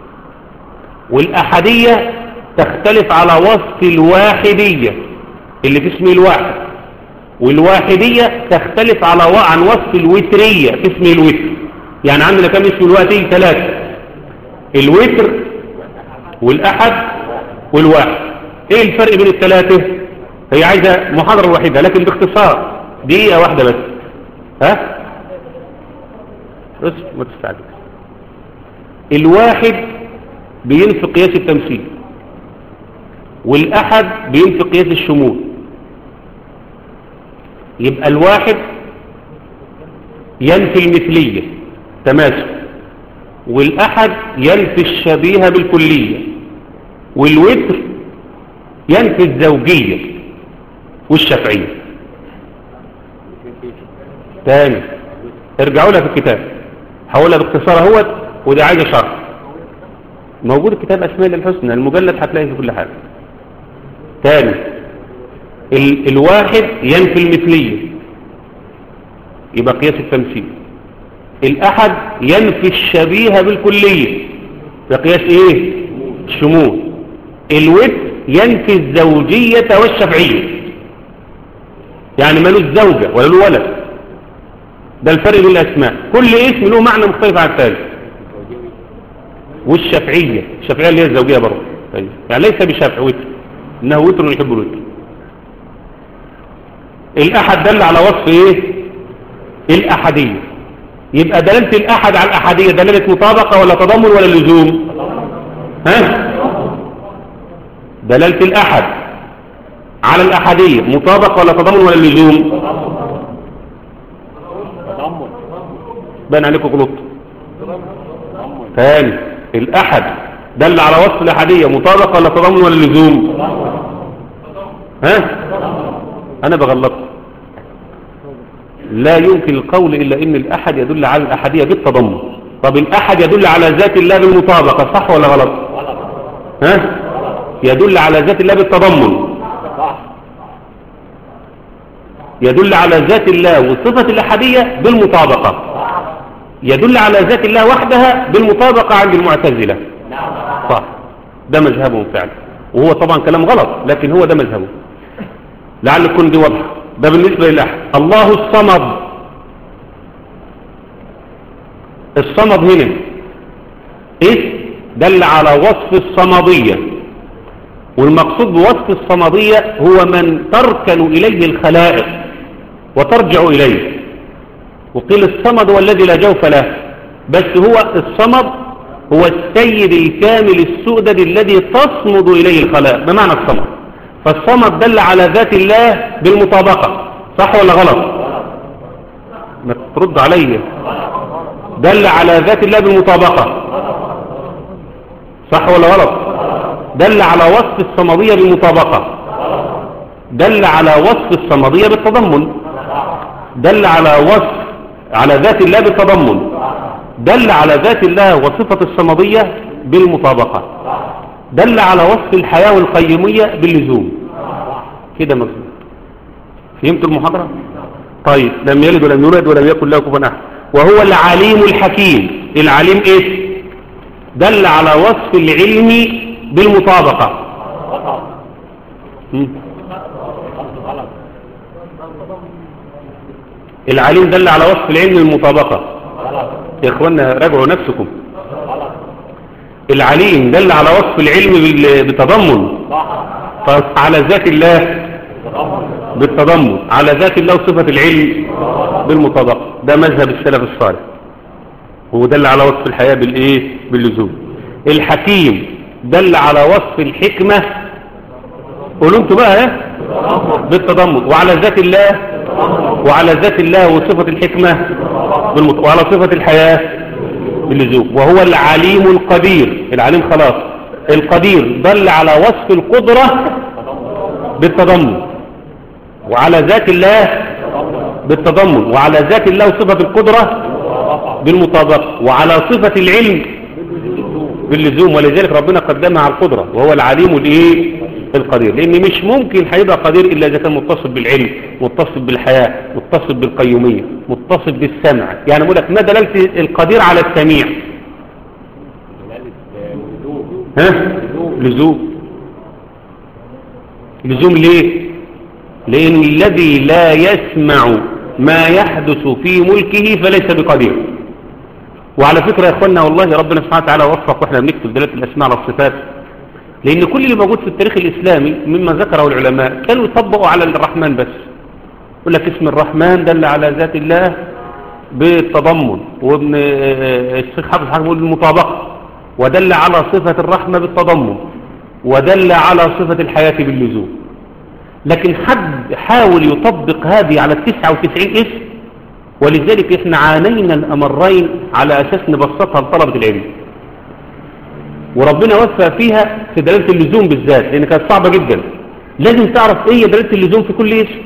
والأحدية تختلف على وصف الواحدية اللي في اسمه الواحد والواحدية تختلف على و... عن وصف الوترية في اسمه الوتر يعني عندنا كم اسم الوقتي ثلاثة الوتر والأحد والواحد ايه الفرق بين الثلاثة هي عايزة محاضرة واحدة لكن باختصار دقيقة واحدة بس ها بس ما تستعجل الواحد بينفي قياس التمثيل والأحد بينفي قياس الشمول يبقى الواحد ينفي المثلية تماثل والأحد ينفي الشبيه بالكلية والوتر ينفي الزوجية والشفعية تاني ارجعوا لها في الكتاب هقولها باختصار اهوت وده عايز شرح موجود الكتاب اسماء الحسنى المجلد هتلاقيه في كل حاجه تاني ال الواحد ينفي المثليه يبقى قياس التمثيل الاحد ينفي الشبيه بالكليه يبقى قياس ايه الشمول الود ينفي الزوجيه والشفعيه يعني ملوش زوجه ولا له ولد ده الفرق بين الاسماء كل اسم له معنى مختلف عن الثاني والشفعيه الشفعيه اللي هي الزوجيه برضه طيب يعني ليس بشفع وتر انه وتر يحب الوتر الاحد دل على وصف ايه الاحديه يبقى دلاله الاحد على الاحديه دلاله مطابقه ولا تضمن ولا لزوم ها دلاله الاحد على الاحديه مطابقه ولا تضمن ولا لزوم بان عليكم غلط ثاني الاحد دل على وصف الاحديه مطابقه ولا تضمن ولا لزوم ها انا بغلطكم لا يمكن القول الا ان الاحد يدل على الاحديه بالتضمن طب الاحد يدل على ذات الله بالمطابقه صح ولا غلط ها يدل على ذات الله بالتضمن يدل على ذات الله وصفه الاحديه بالمطابقه يدل على ذات الله وحدها بالمطابقة عند المعتزلة صح ده مذهبهم فعلا وهو طبعا كلام غلط لكن هو ده مذهبه لعل تكون دي واضحة ده بالنسبة للأحد الله الصمد الصمد هنا ايه دل على وصف الصمدية والمقصود بوصف الصمدية هو من تركن إليه الخلائق وترجع إليه وقيل الصمد هو الذي لا جوف له بس هو الصمد هو السيد الكامل السؤدد الذي تصمد إليه الخلائق بمعنى الصمد فالصمد دل على ذات الله بالمطابقة صح ولا غلط ما ترد علي دل على ذات الله بالمطابقة صح ولا غلط دل على وصف الصمدية بالمطابقة دل على وصف الصمدية بالتضمن دل على وصف على ذات الله بالتضمن دل على ذات الله وصفة الصمدية بالمطابقة دل على وصف الحياة والقيمية باللزوم كده مظبوط فهمت المحاضرة طيب لم يلد ولم يولد ولم يكن له كفوا احد وهو العليم الحكيم العليم ايه دل على وصف العلم بالمطابقة مم. العليم دل على وصف العلم المطابقة يا اخوانا راجعوا نفسكم العليم دل على وصف العلم بال- بالتضمن فعلى ذات الله بالتضمن على ذات الله صفة العلم بالمطابقة ده مذهب السلف الصالح ودل على وصف الحياة بالايه باللزوم الحكيم دل على وصف الحكمة قولوا انتوا بقى ها بالتضمن وعلى ذات الله وعلى ذات الله وصفة الحكمة بالمط... وعلى صفة الحياة باللزوم وهو العليم القدير العليم خلاص القدير دل على وصف القدرة بالتضمن وعلى ذات الله بالتضمن وعلى ذات الله وصفة القدرة بالمطابقة وعلى صفة العلم باللزوم ولذلك ربنا قدمها على القدرة وهو العليم الايه القدير لان مش ممكن هيبقى قدير الا اذا كان متصل بالعلم متصل بالحياة متصل بالقيومية متصل بالسمع يعني بقول لك ما دلالة القدير على السميع ها لزوم لزوم ليه لان الذي لا يسمع ما يحدث في ملكه فليس بقدير وعلى فكرة يا اخوانا والله ربنا سبحانه وتعالى وفق واحنا بنكتب دلالة الاسماء على الصفات لان كل اللي موجود في التاريخ الاسلامي مما ذكره العلماء كانوا يطبقوا على الرحمن بس يقول لك اسم الرحمن دل على ذات الله بالتضمن وابن الشيخ حافظ حافظ يقول بالمطابقة ودل على صفة الرحمة بالتضمن ودل على صفة الحياة باللزوم لكن حد حاول يطبق هذه على التسعة وتسعين اسم ولذلك احنا عانينا الأمرين على أساس نبسطها لطلبة العلم وربنا وفى فيها في دلالة اللزوم بالذات لأن كانت صعبة جدا لازم تعرف ايه دلالة اللزوم في كل اسم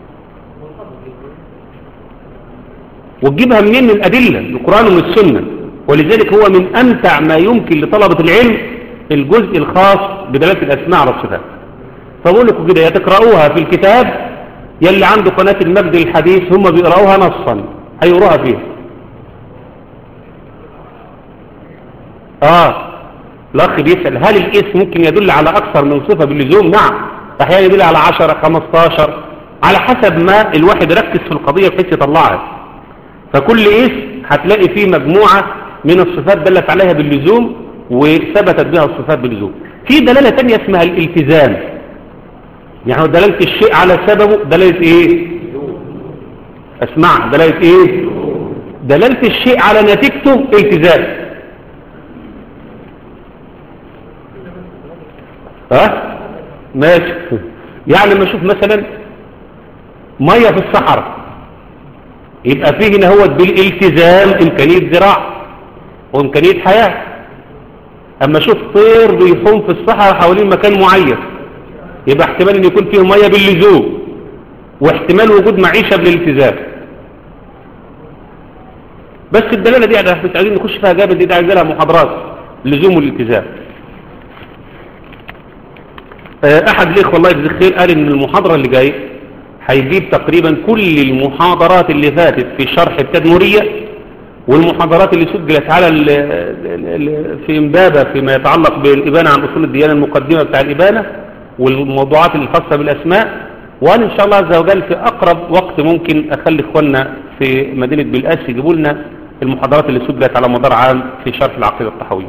وتجيبها منين من الأدلة من القرآن ومن السنة ولذلك هو من أمتع ما يمكن لطلبة العلم الجزء الخاص بدلالة الأسماء على الصفات فبقول لكم كده يا تقرأوها في الكتاب يلي عنده قناة المجد الحديث هم بيقرأوها نصا هيقروها فيها آه الأخ بيسأل هل الاسم ممكن يدل على أكثر من صفة باللزوم نعم أحيانا يدل على 10 15 على حسب ما الواحد ركز في القضية بحيث يطلعها فكل اسم هتلاقي فيه مجموعة من الصفات دلت عليها باللزوم وثبتت بها الصفات باللزوم في دلالة تانية اسمها الالتزام يعني دلالة الشيء على سببه دلالة ايه اسمع دلالة ايه دلالة الشيء على نتيجته التزام ها ماشي يعني لما اشوف مثلا مية في الصحراء يبقى فيه هنا هو بالالتزام امكانية زراعة وامكانية حياة اما اشوف طير بيحوم في الصحراء حوالين مكان معين يبقى احتمال ان يكون فيه مية باللزوم واحتمال وجود معيشة بالالتزام بس الدلالة دي احنا مش عايزين نخش فيها جامد دي عايزين لها محاضرات اللزوم والالتزام احد الاخوه الله يجزيه خير قال ان المحاضرة اللي جايه هيجيب تقريبا كل المحاضرات اللي فاتت في شرح التدمرية والمحاضرات اللي سجلت على ال ال في امبابة فيما يتعلق بالإبانة عن أصول الديانة المقدمة بتاع الإبانة والموضوعات الخاصة بالأسماء وأنا إن شاء الله عز وجل في أقرب وقت ممكن أخلي إخواننا في مدينة بالأس يجيبوا لنا المحاضرات اللي سجلت على مدار عام في شرح العقيدة الطحوية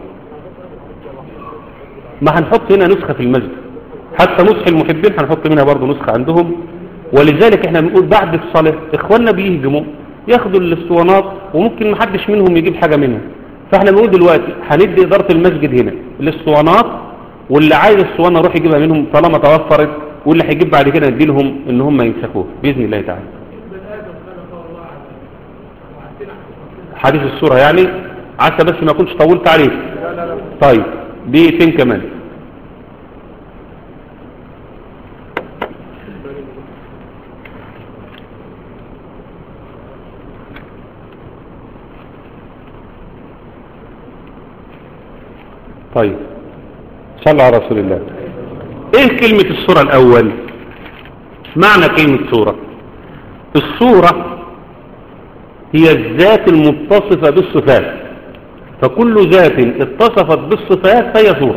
ما هنحط هنا نسخة في المسجد حتى نسخ المحبين هنحط منها برضه نسخة عندهم ولذلك احنا بنقول بعد الصلاة اخواننا بيهجموا ياخدوا الاسطوانات وممكن محدش منهم يجيب حاجة منها فاحنا بنقول دلوقتي هندي ادارة المسجد هنا الاسطوانات واللي عايز الاسطوانة يروح يجيبها منهم طالما توفرت واللي هيجيب بعد كده ندي لهم ان هم يمسكوه باذن الله تعالى حديث السورة يعني عسى بس ما كنتش طولت عليك طيب دقيقتين كمان طيب صلى على رسول الله ايه كلمة الصورة الاول معنى كلمة صورة الصورة هي الذات المتصفة بالصفات فكل ذات اتصفت بالصفات فهي صورة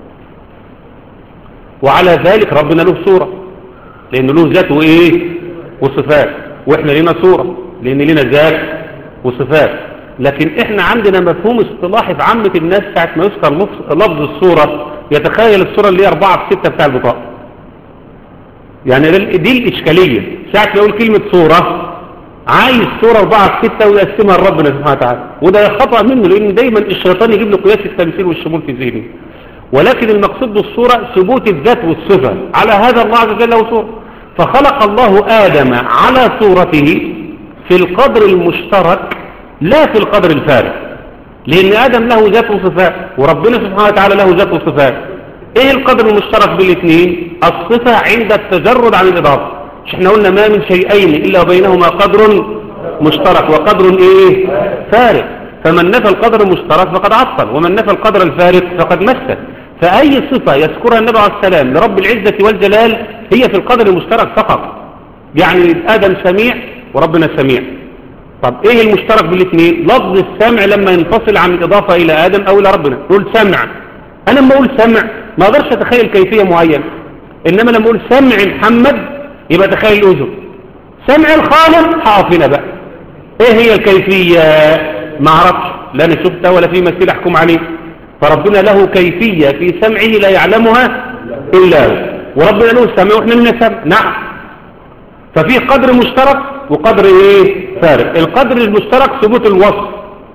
وعلى ذلك ربنا له صورة لان له ذات وايه وصفات واحنا لنا صورة لان لنا ذات وصفات لكن احنا عندنا مفهوم اصطلاحي في عامة الناس ساعة ما يذكر لفظ الصورة يتخيل الصورة اللي هي أربعة في ستة بتاع البطاقة يعني دي الإشكالية ساعة ما يقول كلمة صورة عايز صورة أربعة في ستة ويقسمها لربنا سبحانه وتعالى وده خطأ منه لأن دايما الشيطان يجيب له قياس التمثيل والشمول في ذهنه ولكن المقصود بالصورة ثبوت الذات والصفة على هذا الله عز وجل له صورة فخلق الله آدم على صورته في القدر المشترك لا في القدر الفارق لأن آدم له ذات وصفات وربنا سبحانه وتعالى له ذات وصفات إيه القدر المشترك بالاثنين الصفة عند التجرد عن الإضافة مش احنا قلنا ما من شيئين إلا وبينهما قدر مشترك وقدر إيه فارق فمن نفى القدر المشترك فقد عطل ومن نفى القدر الفارق فقد مثل فأي صفة يذكرها النبي عليه السلام لرب العزة والجلال هي في القدر المشترك فقط يعني آدم سميع وربنا سميع طب ايه المشترك بالاثنين لفظ السمع لما ينفصل عن الإضافة إلى آدم أو إلى ربنا نقول سمع أنا لما أقول سمع ما أقدرش أتخيل كيفية معينة إنما لما أقول سمع محمد يبقى تخيل الأذن سمع الخالق هقف هنا بقى ايه هي الكيفية ما اعرفش لا انا شفتها ولا في مثيل احكم عليه فربنا له كيفية في سمعه لا يعلمها إلا هو وربنا له السمع واحنا لنا سمع نعم ففي قدر مشترك وقدر ايه فارق القدر المشترك ثبوت الوصف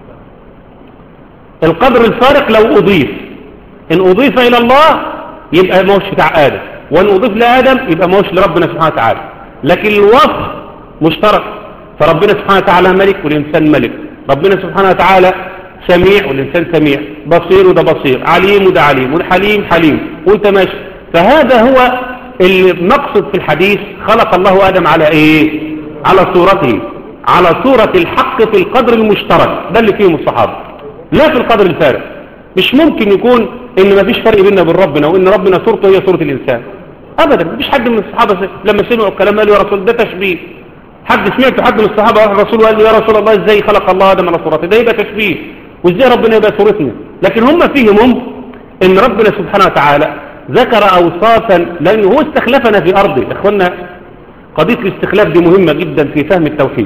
القدر الفارق لو أضيف إن أضيف إلى الله يبقى ما هوش بتاع آدم وإن أضيف لآدم يبقى ما هوش لربنا سبحانه وتعالى لكن الوصف مشترك فربنا سبحانه وتعالى ملك والإنسان ملك ربنا سبحانه وتعالى سميع والإنسان سميع بصير وده بصير عليم وده عليم والحليم حليم وانت ماشي فهذا هو المقصد في الحديث خلق الله آدم على ايه على صورته على صورة الحق في القدر المشترك ده اللي فيهم الصحابة لا في القدر الفارق مش ممكن يكون ان ما فيش فرق بيننا وبين ربنا وان ربنا صورته هي صورة الانسان ابدا ما فيش حد من الصحابة لما سمعوا الكلام قالوا يا رسول ده تشبيه حد سمعت حد من الصحابة راح الرسول وقال له يا رسول الله ازاي خلق الله آدم على صورته ده يبقى تشبيه وازاي ربنا يبقى صورتنا لكن هم فيهم ان ربنا سبحانه وتعالى ذكر اوصافا لانه هو استخلفنا في ارضه يا اخوانا قضية الاستخلاف دي مهمة جدا في فهم التوحيد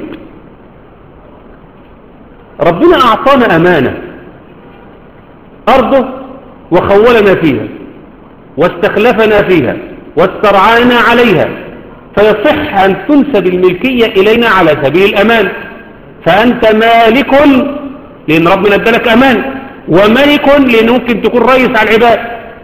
ربنا اعطانا امانة ارضه وخولنا فيها واستخلفنا فيها واسترعانا عليها فيصح أن تنسب الملكية إلينا على سبيل الأمان فأنت مالك لأن ربنا ادالك أمان وملك لأن ممكن تكون رئيس على العباد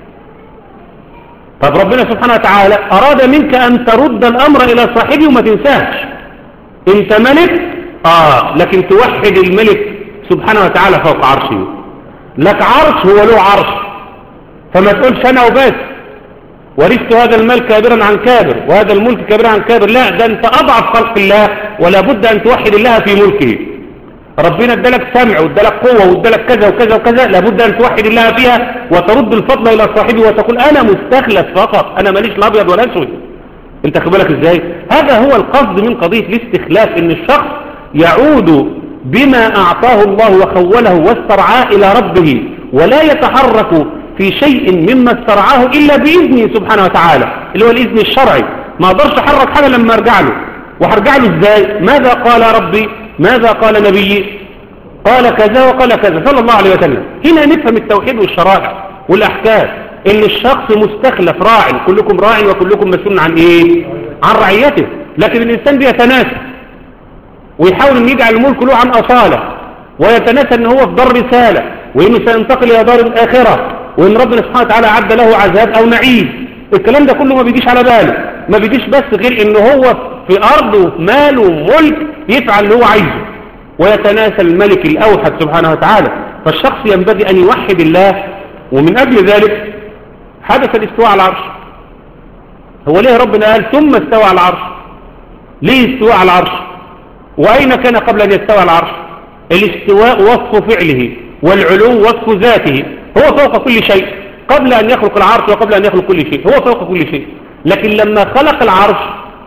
طب ربنا سبحانه وتعالى أراد منك أن ترد الأمر إلى صاحبه وما تنساهش أنت ملك آه لكن توحد الملك سبحانه وتعالى فوق عرشه لك عرش هو له عرش فما تقولش أنا وبس ورثت هذا المال كابرا عن كابر وهذا الملك كابرا عن كابر لا ده انت اضعف خلق الله ولا بد ان توحد الله في ملكه ربنا ادالك سمع وادالك قوه وادالك كذا وكذا وكذا لابد ان توحد الله فيها وترد الفضل الى صاحبه وتقول انا مستخلف فقط انا ماليش لا ابيض ولا اسود انت خد بالك ازاي هذا هو القصد من قضيه الاستخلاف ان الشخص يعود بما اعطاه الله وخوله واسترعاه الى ربه ولا يتحرك في شيء مما استرعاه إلا بإذنه سبحانه وتعالى اللي هو الإذن الشرعي ما أقدرش أحرك حاجة لما أرجع له وهرجع له إزاي ماذا قال ربي ماذا قال نبيي قال كذا وقال كذا صلى الله عليه وسلم هنا نفهم التوحيد والشرائع والأحكام إن الشخص مستخلف راع كلكم راع وكلكم مسؤول عن إيه عن رعيته لكن الإنسان بيتناسى ويحاول أن يجعل الملك له عن أصالة ويتناسى أن هو في دار رسالة وإنه سينتقل إلى دار الآخرة وإن ربنا سبحانه وتعالى عد له عذاب أو نعيم الكلام ده كله ما بيجيش على باله ما بيجيش بس غير إن هو في أرضه وفي ماله وملك يفعل اللي هو عايزه ويتناسى الملك الأوحد سبحانه وتعالى فالشخص ينبغي أن يوحد الله ومن أجل ذلك حدث الاستواء على العرش هو ليه ربنا قال ثم استوى على العرش ليه استواء على العرش وأين كان قبل أن يستوى على العرش الاستواء وصف فعله والعلو وصف ذاته هو فوق كل شيء قبل أن يخلق العرش وقبل أن يخلق كل شيء هو فوق كل شيء لكن لما خلق العرش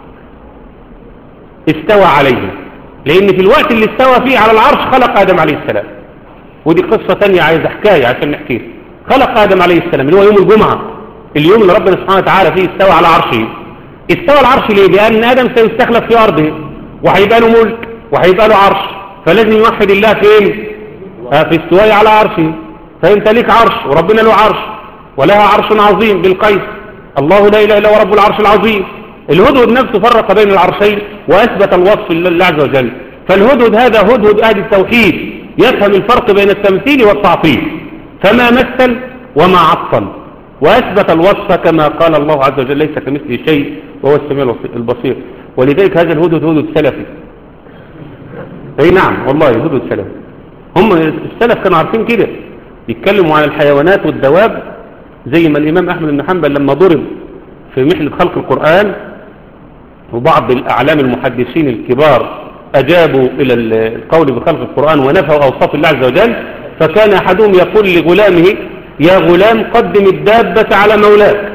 استوى عليه لأن في الوقت اللي استوى فيه على العرش خلق آدم عليه السلام ودي قصة تانية عايز حكاية عشان نحكيها خلق آدم عليه السلام اللي هو يوم الجمعة اليوم اللي ربنا سبحانه وتعالى فيه استوى على عرشه استوى العرش ليه؟ لأن آدم سيستخلف في أرضه وهيبقى له ملك وهيبقى له عرش فلازم يوحد الله فين؟ في استواء على عرشه فانت ليك عرش وربنا له عرش ولها عرش عظيم بالقيس الله لا اله الا هو رب العرش العظيم الهدهد نفسه فرق بين العرشين واثبت الوصف لله عز وجل فالهدهد هذا هدهد اهل التوحيد يفهم الفرق بين التمثيل والتعطيل فما مثل وما عطل وأثبت الوصف كما قال الله عز وجل ليس كمثله شيء وهو السميع البصير ولذلك هذا الهدد هدد سلفي اي نعم والله هدد سلفي هم السلف كانوا عارفين كده يتكلموا عن الحيوانات والدواب زي ما الإمام أحمد بن حنبل لما ضرب في محنة خلق القرآن وبعض الأعلام المحدثين الكبار أجابوا إلى القول بخلق القرآن ونفوا أوصاف الله عز وجل فكان أحدهم يقول لغلامه يا غلام قدم الدابة على مولاك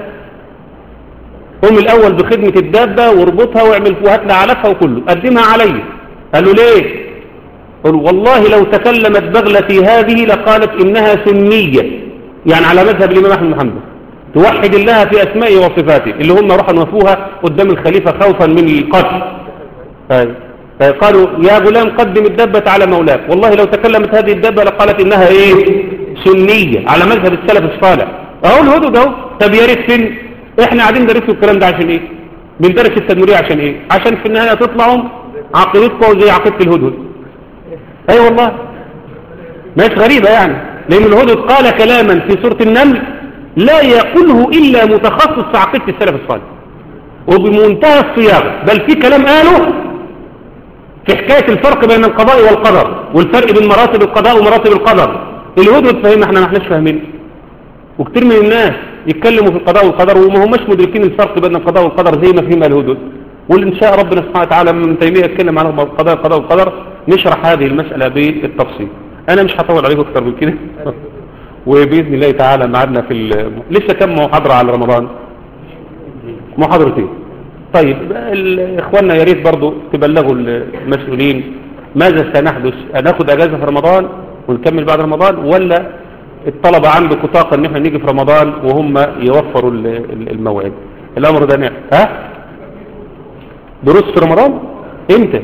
قم الأول بخدمة الدابة واربطها واعمل وهات لها علفها وكله قدمها علي قال له ليه قال والله لو تكلمت بغلتي هذه لقالت إنها سنية يعني على مذهب الإمام أحمد بن حنبل توحد الله في أسمائه وصفاته اللي هم راحوا نوفوها قدام الخليفة خوفا من القتل قالوا يا غلام قدم الدبة على مولاك والله لو تكلمت هذه الدبة لقالت إنها إيه سنية على مذهب السلف الصالح أهو الهدود أهو طب يا ريت سن إحنا قاعدين ندرسوا الكلام ده عشان إيه بندرس التدميرية عشان إيه عشان في النهاية تطلعوا عقيدتكم زي عقيدة الهدود أي أيوة والله مش غريبة يعني لأن الهدود قال كلاما في سورة النمل لا يقوله إلا متخصص في عقيدة السلف الصالح وبمنتهى الصياغة بل في كلام قاله في حكاية الفرق بين القضاء والقدر والفرق بين مراتب القضاء ومراتب القدر الهدود فهمنا احنا ما احناش فاهمين وكتير من الناس يتكلموا في القضاء والقدر وما هماش مدركين الفرق بين القضاء والقدر زي ما فهمها الهدود واللي ان شاء ربنا سبحانه وتعالى من تيمية يتكلم عن القضاء القضاء والقدر نشرح هذه المسألة بالتفصيل انا مش هطول عليكم اكتر من كده وبإذن الله تعالى معنا في ال... لسه كم محاضرة على رمضان محاضرتين طيب اخواننا يا ريت برضو تبلغوا المسؤولين ماذا سنحدث هناخد اجازة في رمضان ونكمل بعد رمضان ولا الطلبة عندكم طاقة ان احنا نيجي في رمضان وهم يوفروا الموعد الامر ده نعم ها دروس في رمضان امتى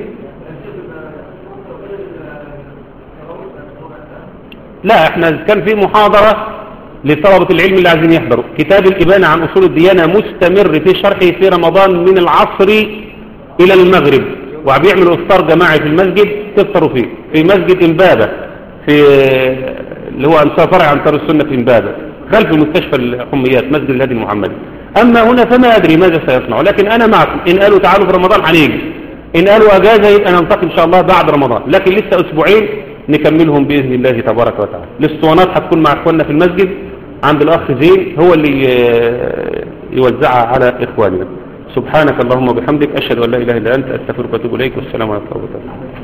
لا احنا كان في محاضرة لطلبة العلم اللي عايزين يحضروا كتاب الإبانة عن أصول الديانة مستمر في شرحه في رمضان من العصر إلى المغرب وبيعملوا إفطار جماعي في المسجد تفطروا فيه في مسجد إمبابة في اللي هو أنصار فرع أنصار السنة في إمبابة خلف مستشفى الحميات مسجد الهادي المحمدي أما هنا فما أدري ماذا سيصنع لكن أنا معكم إن قالوا تعالوا في رمضان هنيجي إن قالوا أجازة يبقى نلتقي إن شاء الله بعد رمضان لكن لسه أسبوعين نكملهم بإذن الله تبارك وتعالى الاسطوانات هتكون مع إخواننا في المسجد عند الأخ زين هو اللي يوزعها على إخواننا سبحانك اللهم وبحمدك أشهد أن لا إله إلا أنت أستغفرك وأتوب إليك والسلام عليكم ورحمة الله وبركاته